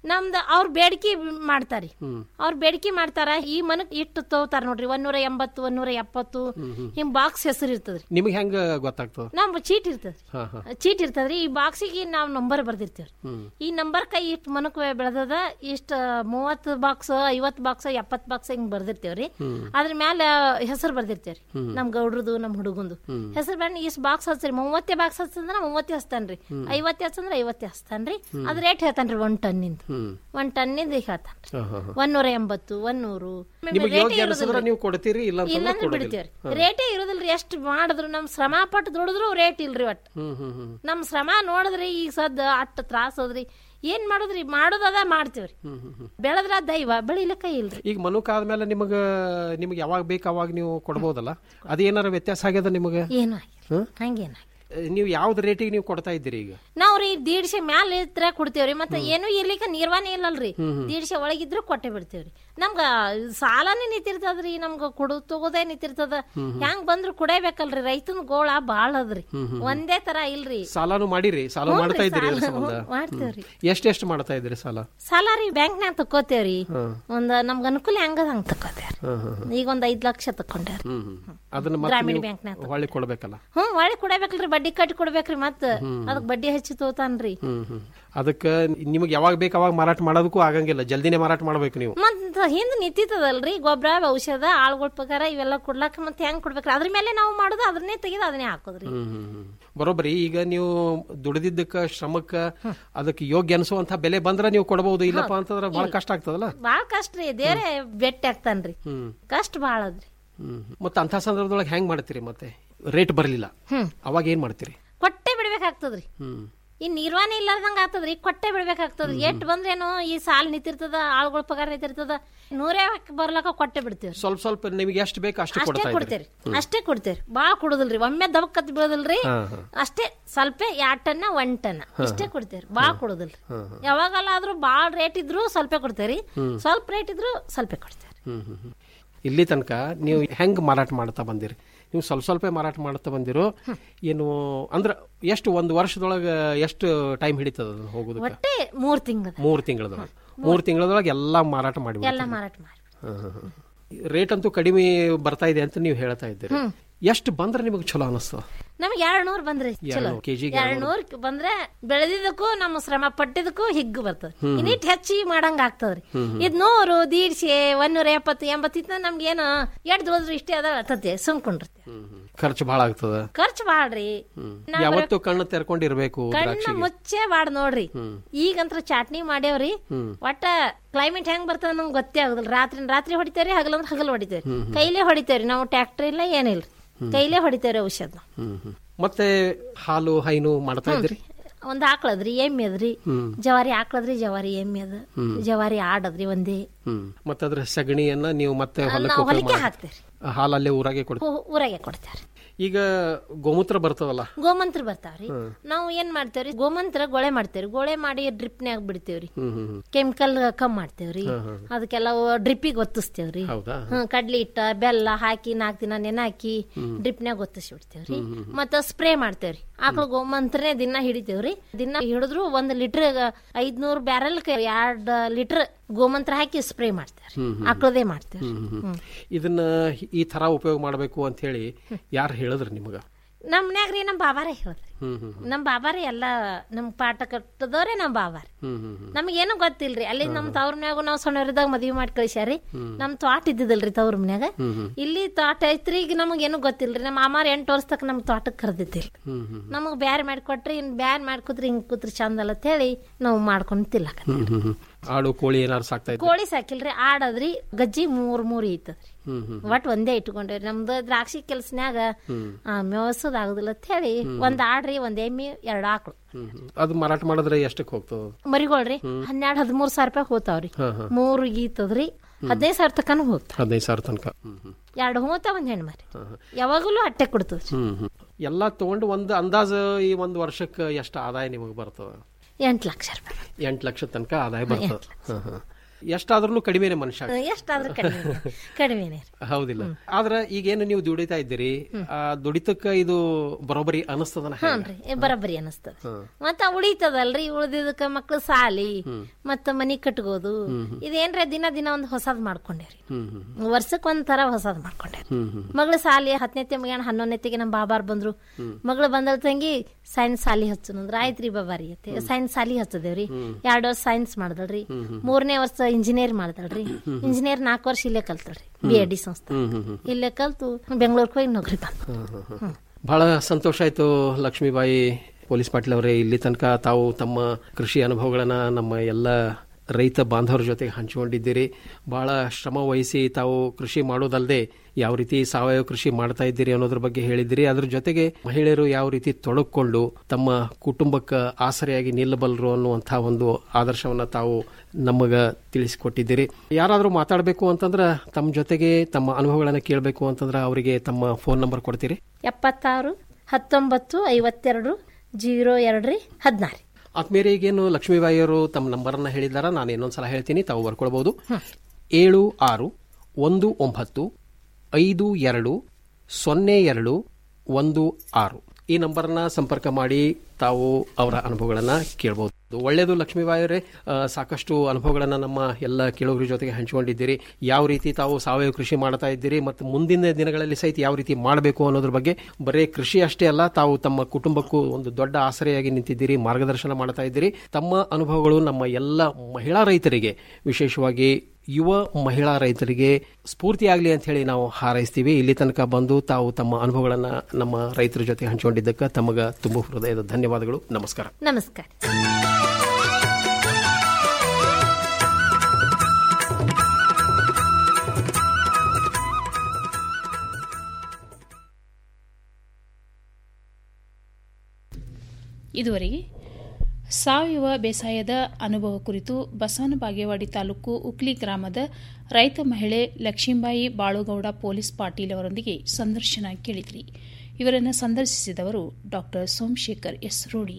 S11: ನಮ್ದು ಅವ್ರ ಬೇಡಿಕೆ ಮಾಡ್ತಾರಿ ಅವ್ರ ಬೇಡಿಕೆ ಮಾಡ್ತಾರ ಈ ಮನಕ್ ಇಟ್ಟು ತಗೋತಾರ ನೋಡ್ರಿ ಒಂದೂರ ಎಂಬತ್ತು ಒಂದೂರ ಎಪ್ಪತ್ತು ಹಿಂಗ್ ಬಾಕ್ಸ್ ಹೆಸರು ಇರ್ತದ್ರಿ
S10: ನಿಮಗೆ ಹೆಂಗ ಗೊತ್ತಾಗ್ತದ
S11: ನಮ್ ಚೀಟ್ ಇರ್ತದ್ರಿ
S10: ಹಾ ಹಾ
S11: ಚೀಟ್ ಇರ್ತದ್ರಿ ಈ ಬಾಕ್ಸಿಗೆ ನಾವ್ ನಂಬರ್ ಬರ್ದಿರ್ತೇವ್ರಿ ಈ ನಂಬರ್ ಕೈ ಇಷ್ಟು ಮನಕ್ ಬೆಳೆದದ ಇಷ್ಟ ಮೂವತ್ತು ಬಾಕ್ಸ್ ಐವತ್ ಬಾಕ್ಸ್ ಎಪ್ಪತ್ ಬಾಕ್ಸ್ ಹಿಂಗ್ ಬರ್ದಿರ್ತೇವ್ರಿ ಅದ್ರ ಮ್ಯಾಲ ಹೆಸರು ಬರ್ದಿರ್ತೇವ್ರಿ ನಮ್ ಗೌಡ್ರದು ನಮ್ ಹುಡುಗಂದು ಹೆಸರು ಬಂದ್ ಇಷ್ಟು ಬಾಕ್ಸ್ ಹಚ್ಚ್ರಿ ಮೂವತ್ತೇ ಬಾಕ್ಸ್ ಹಚ್ಚಂದ್ರ ಮೂವತ್ತೇ ಹಚ್ತಾನ್ರಿ ಐವತ್ತೇ ಹಚ್ಚಂದ್ರ ಐವತ್ತೇ ಹಚ್ತಾನ್ರಿ ಅದ್ ರೇಟ್ ಹೇಳ್ತಾನ್ರಿ ಒಂದ್ ಟನ್ನಿಂದ ಒಂದ್ ಟನ್ನಿಂದ ಹೇಳ್ತಾನ್ರಿ
S10: ಹಾ, ಹಾ, ಹಾ.
S11: ಒಂದೂರ ಎಂಬತ್ತು ಒಂದೂರು
S10: ನಿಮಗೆ
S11: ರೇಟೇ
S10: ಯೋಗ್ಯ ಅನಿಸಿದ್ರೆ
S11: ಇರೋದಿಲ್ರಿ.
S10: ನೀವು ಕೊಡ್ತೀರಿ ಇಲ್ಲ ಅಂತಂದ್ರೆ
S11: ಇಲ್ಲಾಂದ್ರೆ
S10: ಕೊಡೋದಿಲ್ಲ.
S11: ಬಿಡ್ತೇವ್ರಿ ರೇಟೇ ಇರೋದಿಲ್ರಿ ಎಷ್ಟು ಮಾಡಿದ್ರು ನಮ್ ಶ್ರಮ ಪಟ್ಟು ದುಡಿದ್ರು ರೇಟ್ ಇಲ್ರಿ ಒಟ್ಟು
S10: ಹ್ಮ್ ಹ್ಮ್ ಹ್ಮ್
S11: ನಮ್ ಶ್ರಮ ನೋಡಿದ್ರಿ ಈಗ ಸದ್ ಅಟ್ಟ ತ್ರಾಸ ಅದ್ರಿ ಏನ್ ಮಾಡೋದ್ರಿ ಮಾಡೋದದ ಮಾಡ್ತೇವ್ರಿ ಬೆಳೆದ್ರ ದೈವ ಬೆಳಿಲಿಕ್ಕ ಇಲ್ರಿ
S10: ಈಗ ಮನುಕ್ ಆದ್ಮೇಲೆ ನಿಮಗ ನಿಮ್ಗೆ ಯಾವಾಗ ಬೇಕು ಅವಾಗ ನೀವು ಕೊಡ್ಬೋದಲ್ಲ ಅದೇನಾರ ವ್ಯತ್ಯಾಸ ಆಗ್ಯದ ನಿಮಗೆ
S11: ಏನು ಆಗಿಲ್ಲ ಹಂಗೇನ
S10: ನೀವು ಯಾವ್ದು ರೇಟಿಗೆ ನೀವು ಕೊಡ್ತಾ ಇದ್ದೀರಿ ಈಗ
S11: ನಾವ್ರಿ ದೀಡ್ಸೆ ಮ್ಯಾಲ ಇತ್ರ ಕೊಡ್ತೇವ್ರಿ ಮತ್ತೆ ಏನು ಇರ್ಲಿಕ್ಕ ನಿರ್ವಹಣೆ ಇಲ್ಲಲ್ರಿ ದೀಡ್ಸೆ ಒಳಗಿದ್ರು ಕೊಟ್ಟೆ ಬಿಡ್ತೇವ್ರಿ ನಮ್ಗ ಸಾಲನೇ ನಿಂತಿರ್ತದ್ರಿ ನಮ್ಗ ಕೊಡು ತಗೋದೇ ನಿಂತಿರ್ತದ ಹೆಂಗ್ ಬಂದ್ರು ಕೊಡೇಬೇಕಲ್ರಿ ರೈತನ ಗೋಳ ಬಾಳ ಅದ್ರಿ ಒಂದೇ ತರ ಇಲ್ರಿ
S10: ಸಾಲಾನು ಮಾಡಿರಿ ಸಾಲ
S11: ಹ್ಞೂನ್ರಿ,
S10: ಮಾಡ್ತಾ ಇದ್ದೀರಿ ಅದ್ರ
S11: ಸಾಲ
S10: ಸಂಬಂಧ
S11: ಹ್ಞೂ, ಮಾಡ್ತೇವ್ರಿ.
S10: ಎಷ್ಟೆಷ್ಟು ಮಾಡ್ತಾ ಇದ್ದೀರಿ ಸಾಲ
S11: ಸಾಲ ರೀ ಬ್ಯಾಂಕ್ನ್ಯಾಗ ತಕೋತೇವ್ರಿ
S10: ಹ್ಮ್.
S11: ಒಂದ್ ನಮ್ಗ ಅನುಕೂಲ ಹೆಂಗದ ಹಂಗ ತಕೋತೇವ್ರಿ
S10: ಹ್ಮ್ ಹ್ಮ್
S11: ಈಗ ಒಂದ್ ಐದ್ ಲಕ್ಷ ತಕೊಂಡೇವ್ರಿ
S10: ಹ್ಮ್ ಹ್ಮ್. ಅದನ್ನ ಮತ್ತೆ
S11: ಗ್ರಾಮೀಣ
S10: ನೀವು
S11: ಬ್ಯಾಂಕ್ನ್ಯಾಗ
S10: ಹೊಳ್ಳಿ ಕೊಡ್ಬೇಕಲ್ಲ
S11: ಹ್ಮ್ ಒಳ್ಳೆ ಕೊಡಬೇಕಲ್ರಿ ಬಡ್ಡಿ ಕಟ್ಟಿ ಕೊಡ್ಬೇಕ್ರಿ ಮತ್ತ ಅದಕ್ ಬಡ್ಡಿ ಹಚ್ಚಿ ತೋತಾನ್ರಿ
S10: ಹ್ಮ್ ಹ್ಮ್ ಅದಕ್ಕೆ ನಿಮಗೆ ಯಾವಾಗ ಬೇಕು ಅವಾಗ ಮಾರಾಟ ಮಾಡೋದಕ್ಕೂ ಆಗಂಗಿಲ್ಲ ಜಲ್ದಿನೇ ಮಾರಾಟ ಮಾಡ್ಬೇಕು ನೀವು
S11: ಮತ್ ಹಿಂದ್ ನಿಂತಿತ್ತದಲ್ರಿ ಗೊಬ್ಬರ ಔಷಧ ಆಳ್ಗಳ ಪಗಾರ ಇವೆಲ್ಲ ಕೊಡ್ಲಾಕ ಮತ್ತೆ ಹೆಂಗ್ ಕೊಡ್ಬೇಕ್ರಿ ಅದ್ರ ಮೇಲೆ ನಾವು ಮಾಡೋದು ಅದನ್ನೇ ತೆಗೆದು ಅದನ್ನೇ ಹಾಕೋದ್ರಿ
S10: ಹ್ಮ್ ಹ್ಮ್ ಹ್ಮ್. ಬರೋಬ್ಬರಿ ಈಗ ನೀವು ದುಡಿದಿದ್ದಕ್ಕ ಶ್ರಮಕ್ಕ ಅದಕ್ಕೆ ಯೋಗ್ಯ ಅನಿಸುವಂತ ಬೆಲೆ ಬಂದ್ರೆ ನೀವು ಕೊಡಬಹುದು ಇಲ್ಲಪ್ಪ ಅಂತಂದ್ರೆ ಬಹಳ ಕಷ್ಟ ಆಗ್ತದಲ್ಲ
S11: ಬಾಳ ಕಷ್ಟ ರೀ ದೇವ್ರೆ ಬೆಟ್ಟ ಆಗ್ತಾನ್ರಿ
S10: ಹ್ಮ್
S11: ಕಷ್ಟ ಬಾಳ ಅದ್ರಿ
S10: ಹ್ಮ್ ಮತ್ತೆ ಅಂತ ಸಂದರ್ಭದೊಳಗೆ ಹೆಂಗ್ ಮಾಡ್ತೀರಿ ಮತ್ತೆ ರೇಟ್ ಬರಲಿಲ್ಲ
S11: ಹ್ಮ್.
S10: ಅವಾಗ ಏನ್ ಮಾಡ್ತೀರಿ
S11: ಕೊಟ್ಟೆ ಬಿಡ್ಬೇಕಾಗ್ತದ್ರಿ
S10: ಹ್ಮ್
S11: ಈ ನಿರ್ವಹಣೆ ಇಲ್ಲಾರ್ದಂಗ ಆಗ್ತದ್ರಿ ಕೊಟ್ಟೆ ಬಿಡ್ಬೇಕಾಗ್ತದ ಎಷ್ಟ್ ಬಂದ್ರೇನು ಈ ಸಾಲ್ ನಿಂತಿರ್ತದ ಆಳ್ಗಳ ಪಗಾರ ನಿಂತಿರ್ತದ ನೂರೇ ಬರ್ಲಕ್ಕ ಕೊಟ್ಟೆ ಬಿಡ್ತೇವ್ರಿ
S10: ಸ್ವಲ್ಪ ಸ್ವಲ್ಪ ನಿಮಗೆ ಎಷ್ಟು ಬೇಕು ಅಷ್ಟು
S11: ಅಷ್ಟೇ
S10: ಕೊಡ್ತಾ
S11: ಕೊಡ್ತೇರಿ
S10: ಇದ್ದೀರಿ
S11: ಅಷ್ಟೇ ಕೊಡ್ತೇರಿ ಬಾಳ ಕೊಡುದಿಲ್ರಿ ಒಮ್ಮೆ ದಬಕ್ಕತ್ ಬೀಳದಿಲ್ರಿ
S10: ಹಾ, ಹಾ.
S11: ಅಷ್ಟೇ ಸ್ವಲ್ಪ ಎರಡ್ ಟನ್ನ ಒಂದ್ ಟನ್ನ ಇಷ್ಟೇ ಕೊಡ್ತೇರಿ ಬಾಳ ಕೊಡುದಿಲ್ರಿ ಯಾವಾಗಲ್ಲ ಆದ್ರೂ ಬಾಳ ರೇಟ್ ಇದ್ರು ಸ್ವಲ್ಪ ಕೊಡ್ತೇರಿ ಸ್ವಲ್ಪ ರೇಟ್ ಇದ್ರು ಸ್ವಲ್ಪ ಕೊಡ್ತೇರಿ
S10: ಹ್ಮ್ ಹ್ಮ್ ಹ್ಮ್. ಇಲ್ಲಿ ತನಕ ನೀವು ಹೆಂಗ್ ಮಾರಾಟ ಮಾಡ್ತಾ ಬಂದಿರಿ ನೀವು ಸ್ವಲ್ಪ ಸ್ವಲ್ಪ ಮಾರಾಟ ಮಾಡ್ತಾ ಬಂದಿರೋ ಏನು ಅಂದ್ರ ಎಷ್ಟು ಒಂದು ವರ್ಷದೊಳಗ ಎಷ್ಟು ಟೈಮ್ ಹಿಡಿತದ ಅದನ್ನ ಹೋಗೋದಕ್ಕೆ
S11: ಒಟ್ಟೆ ಮೂರ್ ತಿಂಗಳ
S10: ಮೂರು ತಿಂಗಳದೊಳಗೆ ಮೂರು ತಿಂಗಳದೊಳಗೆ ಎಲ್ಲಾ ಮಾರಾಟ ಮಾಡಿ
S11: ಎಲ್ಲ ಮಾರಾಟ ಮಾಡಿ
S10: ರೇಟ್ ಅಂತೂ ಕಡಿಮೆ ಬರ್ತಾ ಇದೆ ಅಂತ ನೀವು ಹೇಳ್ತಾ ಇದ್ದೀರಿ ಎಷ್ಟು ಬಂದ್ರೆ ನಿಮಗೆ ಚಲೋ ಅನಿಸ್ತದ
S11: ನಮ್ಗೆ ಎರಡ್ ನೂರ್ ಬಂದ್ರಿ ಚಲೋ
S10: ಎರಡ್ನೂರ್, ಕೆಜಿಗೆ
S11: ಎರಡ್ ನೂರ್ ಬಂದ್ರೆ ಬೆಳೆದಿದ್ದಕ್ಕೂ ನಮ್ಮ ಶ್ರಮ ಪಟ್ಟಿದ್ದಕ್ಕೂ ಹಿಗ್ಗು ಬರ್ತದ ಇನ್ನಿಟ್ ಹೆಚ್ಚಿ ಮಾಡಂಗ ಆಗ್ತದ್ರಿ ಇದ್ ನೂರು ದೀಡ್ಸೆ ಒಂದೂರ ಎಪ್ಪತ್ತು ಎಂಬತ್ತು ಇತ್ತ ನಮ್ಗೆ ಏನು ಎಡ್ ದುಡಿದ್ರು ಇಷ್ಟೇ ಅದ ಅತತಿ ಸುಮ್ಕೊಂಡ್ರಿ
S10: ಖರ್ಚು ಬಹಳ ಆಗ್ತದ
S11: ಖರ್ಚು ಬಾಳ್ರಿ ನಾವ್ ಬರೇ
S10: ಯಾವತ್ತು ಕಣ್ಣು ತೆರ್ಕೊಂಡಿರ್ಬೇಕು
S11: ಕಣ್ಣ
S10: ದ್ರಾಕ್ಷಿಗೆ
S11: ಮುಚ್ಚೆ ಬಾಡ್ ನೋಡ್ರಿ ಈಗಂತ್ರ ಚಾಟ್ನಿ ಮಾಡ್ಯಾವ್ರಿ ಒಟ್ಟ ಕ್ಲೈಮೇಟ್ ಹೆಂಗ್ ಬರ್ತದ ನಮ್ಗೆ ಗೊತ್ತೇ ಆಗುದಿಲ್ಲ ರಾತ್ರಿ ರಾತ್ರಿ ಹೊಡಿತೇವ್ರಿ ಹಗಲಂದ್ರ ಹಗಲ್ ಹೊಡಿತೇವ್ರಿ ಕೈಲೇ ಹೊಡಿತೇವ್ರಿ ನಾವು ಟ್ರ್ಯಾಕ್ಟರ್ ಇಲ್ಲ ಏನಿಲ್ರಿ ಕೈಲೇ ಹೊಡಿತೇವ್ರಿ ಔಷಧ ನಾವು
S10: ಹ್ಮ್ ಹ್ಮ್. ಮತ್ತೆ ಹಾಲು ಹೈನು ಮಾಡ್ತಾ ಇದ್ದೀರಿ
S11: ಒಂದ್ ಆಕಳದ್ರಿ ಎಮ್ಮೆ ಅದ್ರಿ ಜವಾರಿ ಆಕಳದ್ರಿ ಜವಾರಿ ಎಮ್ಮೆ ಅದ ಜವಾರಿ ಆಡದ್ರಿ ಒಂದೇ
S10: ಹ್ಮ್ ಮತ್ತೆ ಅದ್ರ ಸಗಣಿಯನ್ನ ನೀವು ಮತ್ತೆ ಹೊಲಕ್ಕೆ
S11: ನಾವು
S10: ಉಪಯೋಗ
S11: ಹೊಲಿಗೆ
S10: ಮಾಡಿ-
S11: ಹಾಕ್ತೇವ್ರಿ
S10: ಆ ಹಾಲಲ್ಲೇ ಊರಾಗೆ ಕೊಡ್ತೀವಿ
S11: ಊ- ಊರಾಗೆ ಕೊಡ್ತೇವ್ರಿ
S10: ಈಗ ಗೋಮೂತ್ರ ಬರ್ತದಲ್ಲ
S11: ಗೋಮಂತ್ರ ಬರ್ತಾವ್ರಿ ನಾವು ಏನ್ ಮಾಡ್ತೇವ್ರಿ ಗೋಮಂತ್ರ ಗೊಳೆ ಮಾಡ್ತೇವ್ರಿ ಗೊಳೆ ಮಾಡಿ ಡ್ರಿಪ್ನ್ಯಾಗ ಬಿಡ್ತೇವ್ರಿ
S10: ಹ್ಮ್ ಹ್ಮ್ ಹ್ಮ್.
S11: ಕೆಮಿಕಲ್ ಕಮ್ ಮಾಡ್ತೇವ್ರಿ ಅದಕ್ಕೆಲ್ಲ ಡ್ರಿಪ್ಪಿಗೆ ಒತ್ತಿಸ್ತೇವ್ರಿ
S10: ಹೌದಾ
S11: ಹ್ಮ್ ಕಡ್ಲಿ ಹಿಟ್ಟ ಬೆಲ್ಲ ಹಾಕಿ ನಾಲ್ಕು ದಿನ ನೆನೆ ಹಾಕಿ ಡ್ರಿಪ್ನ್ಯಾಗ ಒತ್ತಿಸಿ ಬಿಡ್ತೇವ್ರಿ ಮತ್ತ ಸ್ಪ್ರೇ ಮಾಡ್ತೇವ್ರಿ ಆಕಳ ಗೋಮಂತ್ರನೇ ದಿನ ಹಿಡಿತೇವ್ರಿ ದಿನ ಹಿಡಿದ್ರು ಒಂದ್ ಲೀಟರ್ ಐದ್ನೂರ್ ಬ್ಯಾರಲ್ ಎರಡ್ ಲೀಟರ್ ಗೋಮಂತ್ರ ಹಾಕಿ ಸ್ಪ್ರೇ ಮಾಡ್ತೇವ್ರಿ ಆಕಳದೇ ಮಾಡ್ತೇವ್ರಿ ಹ್ಮ್.
S10: ಇದನ್ನ ಈ ತರ ಉಪಯೋಗ ಮಾಡಬೇಕು ಅಂತ ಹೇಳಿ ಯಾರು ಹೇಳಿದ್ರು ನಿಮಗ
S11: ನಮ್ ಮನ್ಯಾಗ್ರಿ ನಮ್ ಬಾಬಾರೇ ಹೇಳಿದ್ರಿ
S10: ಹ್ಮ್ ಹ್ಮ್
S11: ನಮ್ ಬಾಬಾರೇ ಎಲ್ಲ ನಮ್ ಪಾಠ ಕಟ್ಟದವ್ರೆ ನಮ್ ಬಾಬಾರಿ
S10: ಹ್ಮ್ ಹ್ಮ್ ಹ್ಮ್.
S11: ನಮಗೇನು ಗೊತ್ತಿಲ್ರಿ ಅಲ್ಲಿ ನಮ್ ತವ್ರ ಮನ್ಯಾಗ ನಾವ್ ಸಣ್ಣವರಿದ್ದಾಗ ಮದ್ವಿ ಮಾಡಿ ಕಳಿಸ್ಯಾರಿ ನಮ್ ತೋಟ ಇದ್ದಿದ್ದಲ್ರಿ ತವ್ರ ಮನ್ಯಾಗ ಇಲ್ಲಿ ತೋಟ ಐತ್ರಿ ಈಗ ನಮಗೇನು ಗೊತ್ತಿಲ್ರಿ ನಮ್ಮ ಮಾಮಾರ್ ಎಂಟು ವರ್ಷ ತಕ್ಕ ನಮ್ ತೋಟಕ್ಕೆ ಕರ್ದಿದ್ದಿಲ್ಲ
S10: ಹ್ಮ್ ಹ್ಮ್
S11: ನಮಗ್ ಬ್ಯಾರೆ ಮಾಡಿಕೊಟ್ರಿ ಇನ್ ಬ್ಯಾರೆ ಮಾಡ್ಕೊತ್ರಿ ಹಿಂಗ್ ಕೂತ್ರಿ ಚಂದ ಅಲ್ಲ ಅಂತ ಹೇಳಿ ನಾವು ಮಾಡ್ಕೊಂಡ್ ತಿಲ್ಲಕ
S10: ಹ್ಮ್ ಹ್ಮ್ ಹ್ಮ್. ಆಡು ಕೋಳಿ ಏನಾರು ಸಾಕ್ತಾ ಇದ್ರು
S11: ಕೋಳಿ ಸಾಕಿಲ್ರಿ ಆಡದ್ರಿ ಗಜ್ಜಿ ಮೂರ್ ಮೂರ್ ಐತದ್ರಿ
S10: ಹ್ಮ್ ಹ್ಮ್
S11: ಒಟ್ ಒಂದೇ ಇಟ್ಕೊಂಡೇವ್ರಿ ನಮ್ದು ದ್ರಾಕ್ಷಿ ಕೆಲ್ಸನ್ಯಾಗ ಮೇವಸದ್ ಆಗುದಿಲ್ಲ ಅಂತ ಹೇಳಿ ಒಂದ್ ಆಡ್ರಿ ಒಂದ್ ಎಮ್ಮಿ ಎರಡ್ ಆಕಳು
S10: ಹ್ಮ್ ಹ್ಮ್. ಅದು ಮಾರಾಟ ಮಾಡಿದ್ರೆ ಎಷ್ಟಕ್ಕೆ ಹೋಗ್ತದ
S11: ಮರಿಗೊಳ್ರಿ ಹನ್ನೆರಡ್ ಹದಿಮೂರ್ ಸಾವಿರ ರೂಪಾಯಿ ಹೋತಾವ್ರಿ
S10: ಹಾ ಹಾ
S11: ಮೂರು ಗೀತದ್ರಿ ಹದಿನೈದು ಸಾವಿರ ತನಕ ಹೋಗ್ತಾವ
S10: ಹದಿನೈದು ಸಾವಿರ ತನಕ ಹ್ಮ್ ಹ್ಮ್
S11: ಎರಡು ಹೋತ ಒಂದ್ ಹೆಣ್ಣು ಮರಿ ಯಾವಾಗಲೂ ಅಟ್ಟೆ ಕೊಡ್ತದ್ರಿ
S10: ಹ್ಮ್ ಹ್ಮ್ ಎಲ್ಲ ತಗೊಂಡು ಒಂದು ಅಂದಾಜು ಈ ಒಂದು ವರ್ಷಕ್ಕೆ ಎಷ್ಟು ಆದಾಯ ನಿಮಗೆ ಬರ್ತದ
S11: ಎಂಟ್ ಲಕ್ಷ ರೂಪಾಯಿ
S10: ಎಂಟು ಲಕ್ಷ ತನಕ ಆದಾಯ ಬರ್ತದ ಹಾ ಹಾ ಎಷ್ಟಾದ್ರೂ ಕಡಿಮೆನೆ ಮನುಷ್ಯ
S11: ಎಷ್ಟಾದ್ರೂ ಕಡಿಮೆ ಕಡಿಮೆನೆ
S10: ಹೌದಿಲ್ಲ ಆದ್ರ ಈಗೇನು ನೀವು ದುಡಿತಾ ಇದ್ದೀರಿ ಆ ದುಡಿತಕ್ಕ ಇದು ಬರೋಬರಿ ಅನಿಸ್ತದನ
S11: ಹ್ಞೂನ್ರಿ ಬರಬ್ಬರಿ ಅನಸ್ತದ ಮತ್ತ ಉಳಿತದಲ್ರಿ ಉಳಿದಿದ್ದಕ್ಕ ಮಕ್ಳು ಸಾಲಿ ಮತ್ತ ಮನಿ ಕಟ್ಕೋದು ಇದೇನ್ರ ದಿನ ದಿನ ಒಂದ್ ಹೊಸದ್ ಮಾಡ್ಕೊಂಡೇವ್ರಿ ವರ್ಷಕ್ ಒಂದ್ ತರ ಹೊಸದ್ ಮಾಡ್ಕೊಂಡೇವ್ರಿ ಮಗಳು ಸಾಲಿ ಹತ್ತನೇತೆ ಮುಗಿಯಣ ಹನ್ನೊಂದನೇತಿಗೆ ನಮ್ಮ ಬಾಬಾರ್ ಬಂದ್ರು ಮಗಳು ಬಂದಳ ತಂಗಿ ಸೈನ್ಸ್ ಸಾಲಿ ಹಚ್ಚನು ಅಂದ್ರ ಆಯ್ತ್ರಿ ಬಾಬಾರಿ ಅತ್ತೆ ಸೈನ್ಸ್ ಸಾಲಿ ಹಚ್ಚದೇವ್ರಿ ಎರಡ್ ವರ್ಷ ಸೈನ್ಸ್ ಮಾಡ್ದಳ್ರಿ ಮೂರನೇ ವರ್ಷ ಇಂಜಿನಿಯರ್ ಮಾಡ್ದಳ್ರಿ ಇಂಜಿನಿಯರ್ ನಾಲ್ಕು ವರ್ಷ ಇಲ್ಲೇ ಕಲ್ತಳ್ರಿ ಬಿ ಎ ಡಿ ಸಂಸ್ಥೆ ಇಲ್ಲೇ ಕಲ್ತು ಬೆಂಗಳೂರಿಗೆ ಹೋಗಿ ನೌಕರಿ ಬಂದ
S10: ಬಹಳ ಸಂತೋಷ ಆಯ್ತು ಲಕ್ಷ್ಮೀಬಾಯಿ ಪೊಲೀಸ್ ಪಾಟೀಲ್ ಅವರೇ ಇಲ್ಲಿ ತನಕ ತಾವು ತಮ್ಮ ಕೃಷಿ ಅನುಭವಗಳನ್ನ ನಮ್ಮ ಎಲ್ಲ ರೈತ ಬಾಂಧವರ ಜೊತೆಗೆ ಹಂಚಿಕೊಂಡಿದ್ದೀರಿ ಬಹಳ ಶ್ರಮ ವಹಿಸಿ ತಾವು ಕೃಷಿ ಮಾಡೋದಲ್ಲದೆ ಯಾವ ರೀತಿ ಸಾವಯವ ಕೃಷಿ ಮಾಡ್ತಾ ಇದ್ದೀರಿ ಅನ್ನೋದ್ರ ಬಗ್ಗೆ ಹೇಳಿದಿರಿ ಅದ್ರ ಜೊತೆಗೆ ಮಹಿಳೆಯರು ಯಾವ ರೀತಿ ತೊಡಕೊಂಡು ತಮ್ಮ ಕುಟುಂಬಕ್ಕೆ ಆಸರೆಯಾಗಿ ನಿಲ್ಲಬಲ್ಲರು ಅನ್ನುವಂತಹ ಒಂದು ಆದರ್ಶವನ್ನ ತಾವು ನಮಗ ತಿಳಿಸಿಕೊಟ್ಟಿದ್ದೀರಿ ಯಾರಾದರೂ ಮಾತಾಡಬೇಕು ಅಂತಂದ್ರೆ ತಮ್ಮ ಜೊತೆಗೆ ತಮ್ಮ ಅನುಭವಗಳನ್ನ ಕೇಳಬೇಕು ಅಂತಂದ್ರೆ ಅವರಿಗೆ ತಮ್ಮ ಫೋನ್ ನಂಬರ್ ಕೊಡ್ತೀರಿ
S11: ಎಪ್ಪತ್ತಾರು ಹತ್ತೊಂಬತ್ತು ಐವತ್ತೆರಡು ಜೀರೋ ಎರಡ್ರಿ ಹದಿನಾರು
S10: ಆತ್ಮೀಯರೇ ಈಗೇನು ಲಕ್ಷ್ಮೀಬಾಯಿಯವರು ತಮ್ಮ ನಂಬರನ್ನ ಹೇಳಿದಾರ ನಾನು ಇನ್ನೊಂದ್ಸಲ ಹೇಳ್ತೀನಿ ತಾವು ಬರ್ಕೊಳ್ಬಹುದು ಏಳು ಆರು ಒಂದು ಒಂಬತ್ತು ಐದು ಎರಡು ಸೊನ್ನೆ ಎರಡು ಒಂದು ಆರು ಈ ನಂಬರ್ನ ಸಂಪರ್ಕ ಮಾಡಿ ತಾವು ಅವರ ಅನುಭವಗಳನ್ನ ಕೇಳಬಹುದು ಒಳ್ಳೆಯದು ಲಕ್ಷ್ಮೀಬಾಯಿಯವರೇ ಆ, ಸಾಕಷ್ಟು ಅನುಭವಗಳನ್ನ ನಮ್ಮ ಎಲ್ಲ ಕೇಳುಗರ ಜೊತೆಗೆ ಹಂಚಿಕೊಂಡಿದ್ದೀರಿ ಯಾವ ರೀತಿ ತಾವು ಸಾವಯವ ಕೃಷಿ ಮಾಡ್ತಾ ಇದ್ದೀರಿ ಮತ್ತು ಮುಂದಿನ ದಿನಗಳಲ್ಲಿ ಸಹಿತ ಯಾವ ರೀತಿ ಮಾಡಬೇಕು ಅನ್ನೋದ್ರ ಬಗ್ಗೆ ಬರೀ ಕೃಷಿ ಅಷ್ಟೇ ಅಲ್ಲ ತಾವು ತಮ್ಮ ಕುಟುಂಬಕ್ಕೂ ಒಂದು ದೊಡ್ಡ ಆಸರೆಯಾಗಿ ನಿಂತಿದ್ದೀರಿ ಮಾರ್ಗದರ್ಶನ ಮಾಡ್ತಾ ಇದ್ದೀರಿ ತಮ್ಮ ಅನುಭವಗಳು ನಮ್ಮ ಎಲ್ಲ ಮಹಿಳಾ ರೈತರಿಗೆ ವಿಶೇಷವಾಗಿ ಯುವ ಮಹಿಳಾ ರೈತರಿಗೆ ಸ್ಫೂರ್ತಿಯಾಗಲಿ ಅಂತ ಹೇಳಿ ನಾವು ಹಾರೈಸ್ತೀವಿ ಇಲ್ಲಿ ತನಕ ಬಂದು ತಾವು ತಮ್ಮ ಅನುಭವಗಳನ್ನ ನಮ್ಮ ರೈತರ ಜೊತೆ ಹಂಚಿಕೊಂಡಿದ್ದಕ್ಕೆ ತಮಗ ತುಂಬ ಹೃದಯದ ಧನ್ಯವಾದಗಳು ನಮಸ್ಕಾರ
S11: ನಮಸ್ಕಾರ
S3: ಇದುವರೆಗೆ ಸಾವಯವ ಬೇಸಾಯದ ಅನುಭವ ಕುರಿತು ಬಸವನ ಬಾಗೇವಾಡಿ ತಾಲೂಕು ಉಕ್ಲಿ ಗ್ರಾಮದ ರೈತ ಮಹಿಳೆ ಲಕ್ಷ್ಮೀಬಾಯಿ ಬಾಳುಗೌಡ ಪೊಲೀಸ್ ಪಾಟೀಲ್ ಅವರೊಂದಿಗೆ ಸಂದರ್ಶನ ಕೇಳಿದ್ರಿ ಇವರನ್ನು ಸಂದರ್ಶಿಸಿದವರು ಡಾ ಸೋಮಶೇಖರ್ ಎಸ್ ರೋಡಿ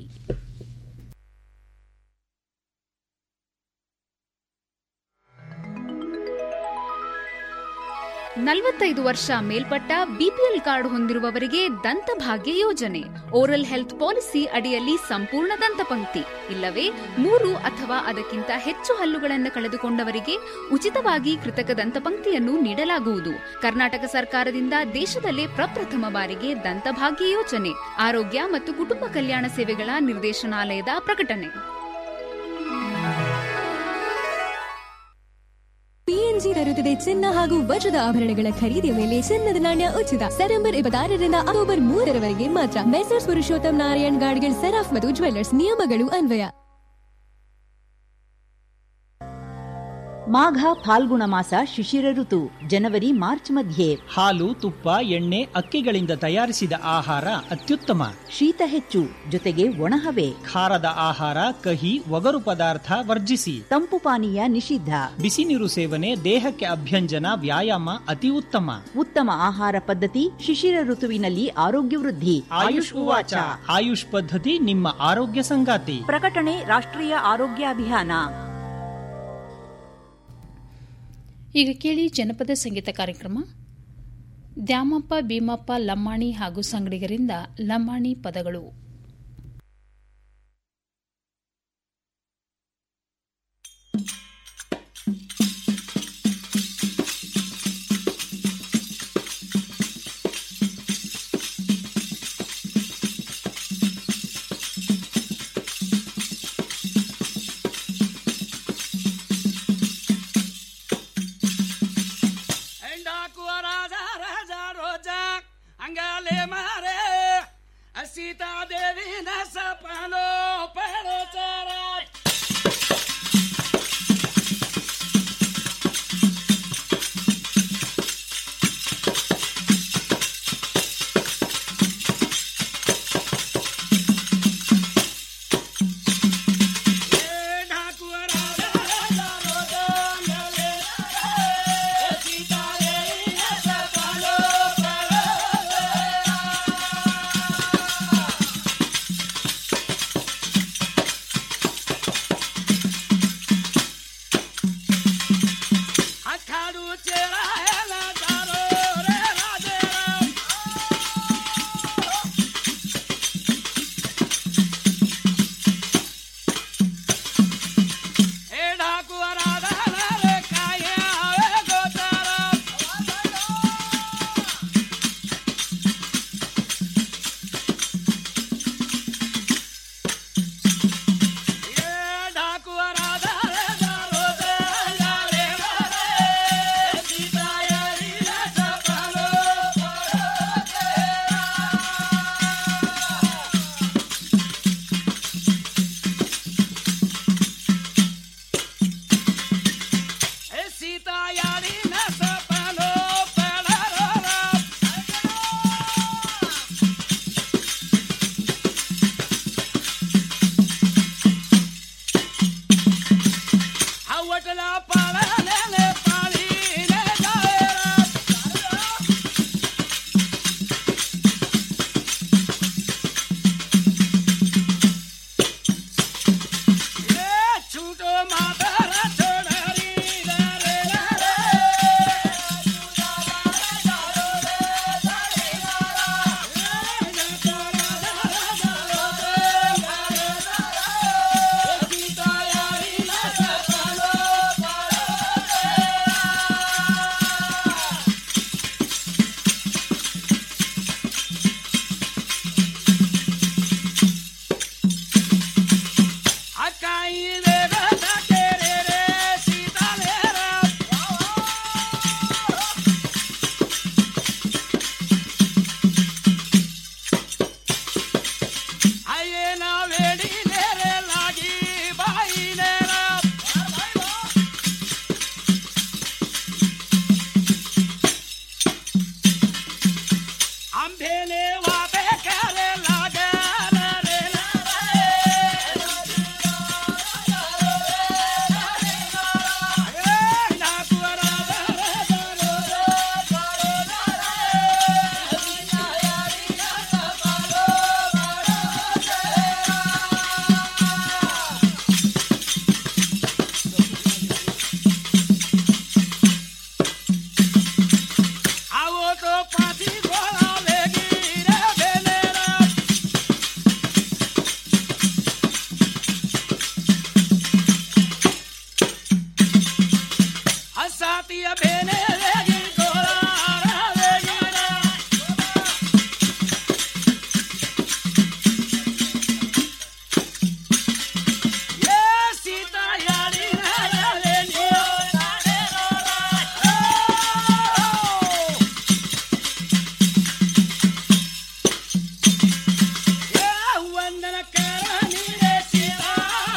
S9: ನಲವತ್ತೈದು ವರ್ಷ ಮೇಲ್ಪಟ್ಟ ಬಿಪಿಎಲ್ ಕಾರ್ಡ್ ಹೊಂದಿರುವವರಿಗೆ ದಂತಭಾಗ್ಯ ಯೋಜನೆ ಓರಲ್ ಹೆಲ್ತ್ ಪಾಲಿಸಿ ಅಡಿಯಲ್ಲಿ ಸಂಪೂರ್ಣ ದಂತಪಂಕ್ತಿ ಇಲ್ಲವೇ ಮೂರು ಅಥವಾ ಅದಕ್ಕಿಂತ ಹೆಚ್ಚು ಹಲ್ಲುಗಳನ್ನು ಕಳೆದುಕೊಂಡವರಿಗೆ ಉಚಿತವಾಗಿ ಕೃತಕ ದಂತಪಂಕ್ತಿಯನ್ನು ನೀಡಲಾಗುವುದು ಕರ್ನಾಟಕ ಸರ್ಕಾರದಿಂದ ದೇಶದಲ್ಲೇ ಪ್ರಪ್ರಥಮ ಬಾರಿಗೆ ದಂತಭಾಗ್ಯ ಯೋಜನೆ ಆರೋಗ್ಯ ಮತ್ತು ಕುಟುಂಬ ಕಲ್ಯಾಣ ಸೇವೆಗಳ ನಿರ್ದೇಶನಾಲಯದ ಪ್ರಕಟಣೆ
S12: ಪಿಎನ್ಜಿ ತರುತ್ತದೆ ಚಿನ್ನ ಹಾಗೂ ವಜ್ರದ ಆಭರಣಗಳ ಖರೀದಿಯ ಮೇಲೆ ಚಿನ್ನದ ನಾಣ್ಯ ಉಚಿತ ಸೆಪ್ಟೆಂಬರ್ ಇಪ್ಪತ್ತಾರರಿಂದ ಅಕ್ಟೋಬರ್ ಮೂರರವರೆಗೆ ಮಾತ್ರ ಮೆಸರ್ಸ್ ಪುರುಷೋತ್ತಮ್ ನಾರಾಯಣ್ ಗಾಡ್ಗಿಲ್ ಸೆರಾಫ್ ಮತ್ತು ಜ್ವೆಲ್ಲರ್ಸ್ ನಿಯಮಗಳು ಅನ್ವಯ
S13: ಮಾಘ ಫಾಲ್ಗುಣ ಮಾಸ ಶಿಶಿರ ಋತು ಜನವರಿ ಮಾರ್ಚ್ ಮಧ್ಯೆ
S14: ಹಾಲು ತುಪ್ಪ ಎಣ್ಣೆ ಅಕ್ಕಿಗಳಿಂದ ತಯಾರಿಸಿದ ಆಹಾರ ಅತ್ಯುತ್ತಮ
S13: ಶೀತ ಹೆಚ್ಚು ಜೊತೆಗೆ ಒಣಹವೆ
S14: ಖಾರದ ಆಹಾರ ಕಹಿ ಒಗರು ಪದಾರ್ಥ ವರ್ಜಿಸಿ
S13: ತಂಪು ಪಾನೀಯ ನಿಷಿದ್ಧ
S14: ಬಿಸಿ ನೀರು ಸೇವನೆ ದೇಹಕ್ಕೆ ಅಭ್ಯಂಜನ ವ್ಯಾಯಾಮ ಅತಿ ಉತ್ತಮ
S13: ಉತ್ತಮ ಆಹಾರ ಪದ್ಧತಿ ಶಿಶಿರ ಋತುವಿನಲ್ಲಿ ಆರೋಗ್ಯ ವೃದ್ಧಿ
S14: ಆಯುಷ್ ಉವಾಚ ಆಯುಷ್ ಪದ್ಧತಿ ನಿಮ್ಮ ಆರೋಗ್ಯ ಸಂಗಾತಿ
S13: ಪ್ರಕಟಣೆ ರಾಷ್ಟ್ರೀಯ ಆರೋಗ್ಯ ಅಭಿಯಾನ
S3: ಈಗ ಕೇಳಿ ಜನಪದ ಸಂಗೀತ ಕಾರ್ಯಕ್ರಮ ದ್ಯಾಮಪ್ಪ ಭೀಮಪ್ಪ ಲಮ್ಮಾಣಿ ಹಾಗೂ ಸಂಗಡಿಗರಿಂದ ಲಮ್ಮಾಣಿ ಪದಗಳು
S5: ಎಂಡಾಕುವ ರಾಜ ರಾಜ ರೋಜ ಅಂಗಾಲೆ ಮಾರೆ ಸೀತಾದೇವಿ ನ ಸಪನೋ ಪರಚಾರ आपला पाळालेले पाळीले जावेरा. ए छूटो मातारा छोडरी रे रे रे. ಅಕ್ಕಾಯಿ ದೇವತ ಕೇರೆ ರೇ ಸೀತಾಲೇರ. ಅಯ್ಯೇನ ವೇಡಿಲೇರೆ ಲಾಗಿ ಬಾಯಿಲೇರ. ಅಂಬೇನೆ ವಾಪೆ ಕರೆ ಲಾಗ ರೆ આવો તો પાછી ગોળા વેગી રે બેનેરા હસાતી બેને વેગી ગોળા વેગી રે સીતા યારી ના લેનિયો ವಂದನ ಕರಣಿ ರೇ ಸೀತಾ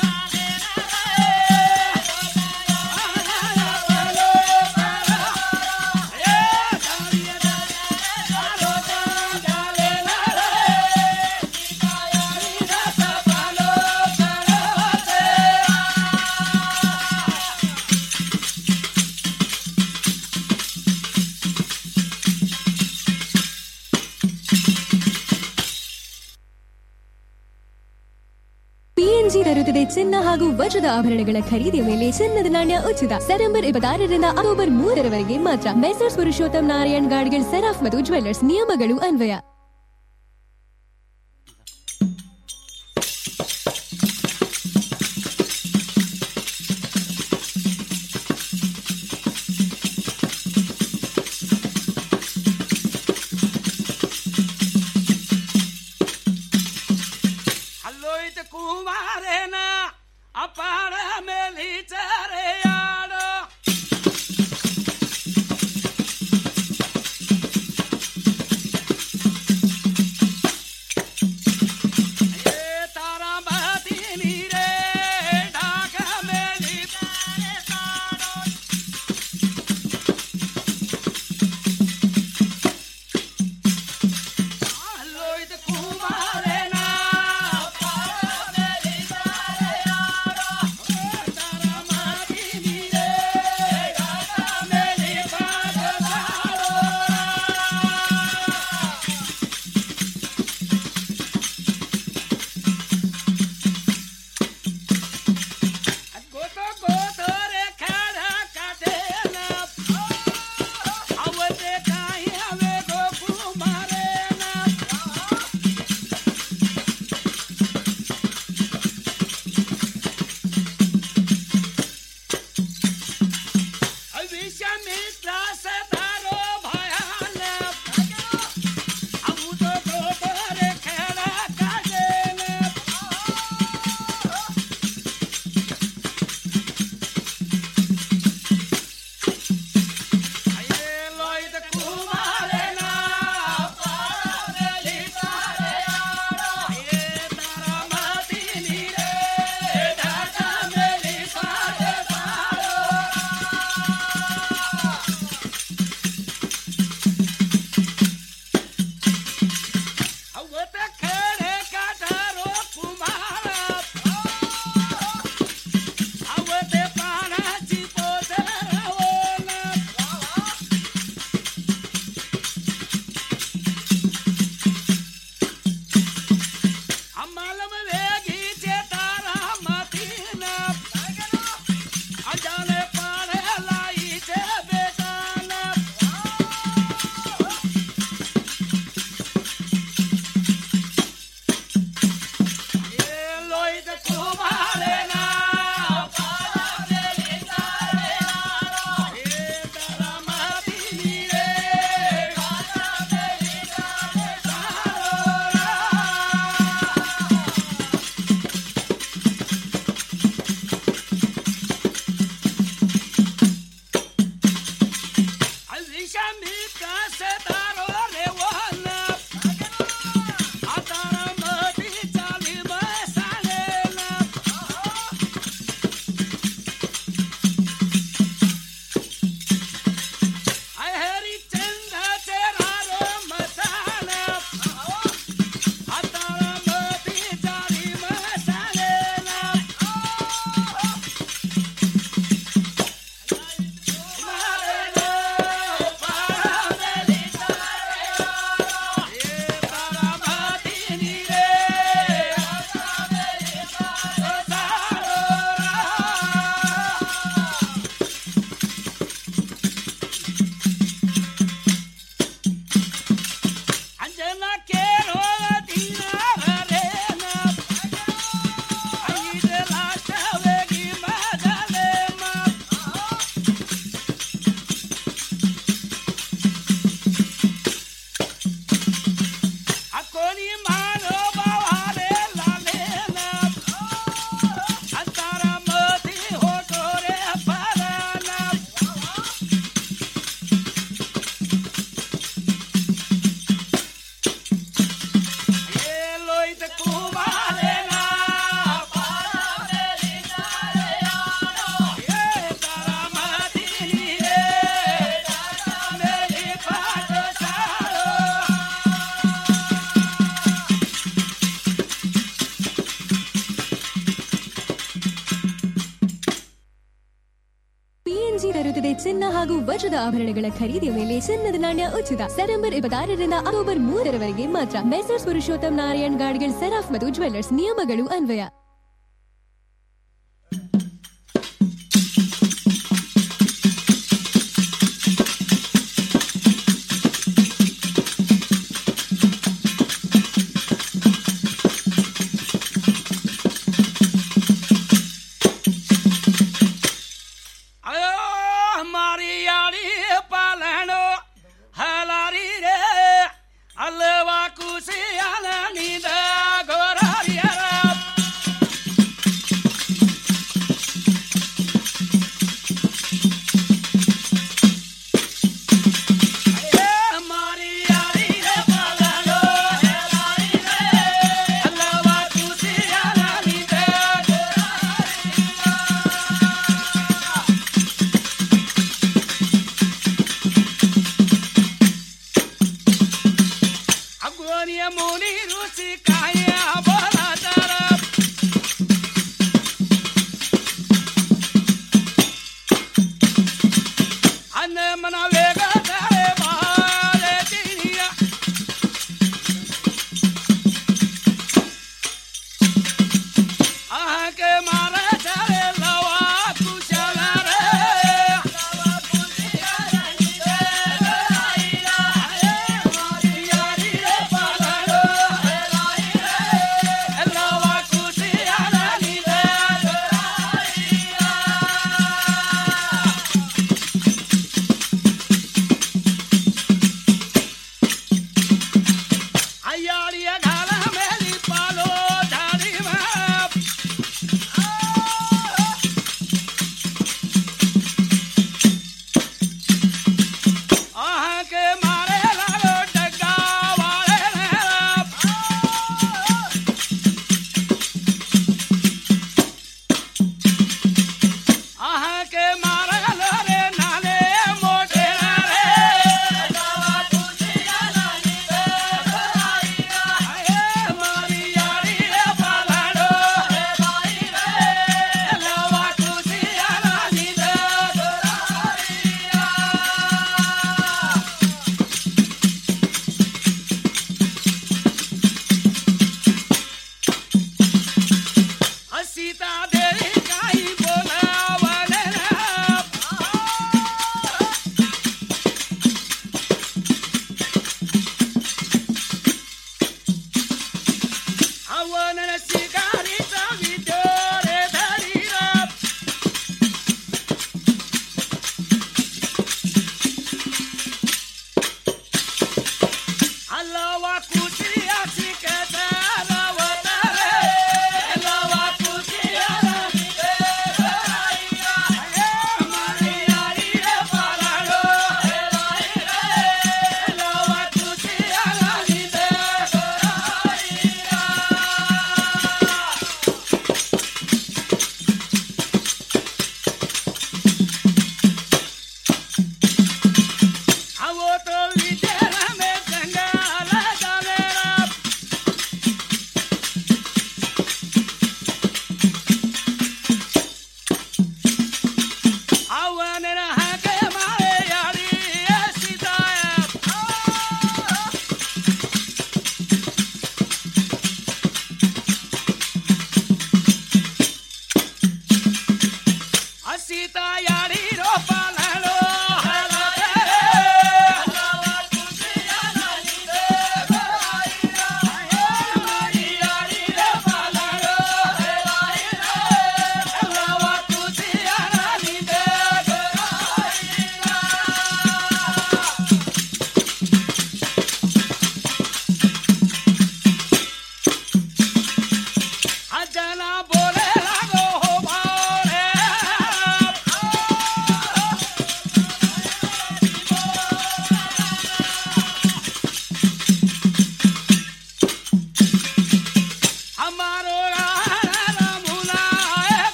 S12: ಪಿಎನ್ಜಿ ತರುತ್ತದೆ ಚಿನ್ನ ಹಾಗೂ ವಜ್ರದ ಆಭರಣಗಳ ಖರೀದಿಯ ಮೇಲೆ ಚಿನ್ನದ ನಾಣ್ಯ ಉಚಿತ ಸೆಪ್ಟೆಂಬರ್ ಇಪ್ಪತ್ತಾರರಿಂದ ಅಕ್ಟೋಬರ್ ಮೂರರವರೆಗೆ ಮಾತ್ರ ಮೆಸರ್ಸ್ ಪುರುಷೋತ್ತಮ್ ನಾರಾಯಣ್ ಗಾಡ್ಗಿಲ್ ಸೆರಾಫ್ ಮತ್ತು ಜ್ವೆಲ್ಲರ್ಸ್ ನಿಯಮಗಳು ಅನ್ವಯ
S5: ಹಲ್ಲೋಯ್ತ ಕುಮಾರೇನ ಅಪಾರ ಮೇಲಿ ಚರೆಯಾಡೋ
S12: ಪಿಎನ್ಜಿ ತರುತ್ತದೆ ಚಿನ್ನ ಹಾಗೂ ವಜ್ರದ ಆಭರಣಗಳ ಖರೀದಿಯ ಮೇಲೆ ಚಿನ್ನದ ನಾಣ್ಯ ಉಚಿತ ಸೆಪ್ಟೆಂಬರ್ ಇಪ್ಪತ್ತಾರರಿಂದ ಅಕ್ಟೋಬರ್ ಮೂರರವರೆಗೆ ಮಾತ್ರ ಮೆಸರ್ಸ್ ಪುರುಷೋತ್ತಮ್ ನಾರಾಯಣ್ ಗಾಡ್ಗಿಲ್ ಸೆರಾಫ್ ಮತ್ತು ಜ್ವೆಲ್ಲರ್ಸ್ ನಿಯಮಗಳು ಅನ್ವಯ
S5: ಅಯ್ಯೋ ಮಾರಿಯಾಳಿ ಪಾಲಣೋ ಹಲಾರಿ ರೇ ಅಲ್ಲವಾ ಕುಸಿಯಾಲ ನಿದ ಗೋರಾರಿಯರ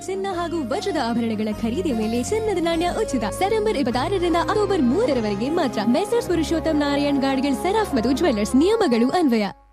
S12: ಚಿನ್ನ ಹಾಗೂ ವಜ್ರದ ಆಭರಣಗಳ ಖರೀದಿಯ ಮೇಲೆ ಚಿನ್ನದ ನಾಣ್ಯ ಉಚಿತ ಸೆಪ್ಟೆಂಬರ್ ಇಪ್ಪತ್ತಾರರಿಂದ ಅಕ್ಟೋಬರ್ ಮೂರರವರೆಗೆ ಮಾತ್ರ ಮೆಸರ್ಸ್ ಪುರುಷೋತ್ತಮ್ ನಾರಾಯಣ್ ಗಾಡ್ಗಿಲ್ ಸೆರಾಫ್ ಮತ್ತು ಜ್ವೆಲ್ಲರ್ಸ್ ನಿಯಮಗಳು ಅನ್ವಯ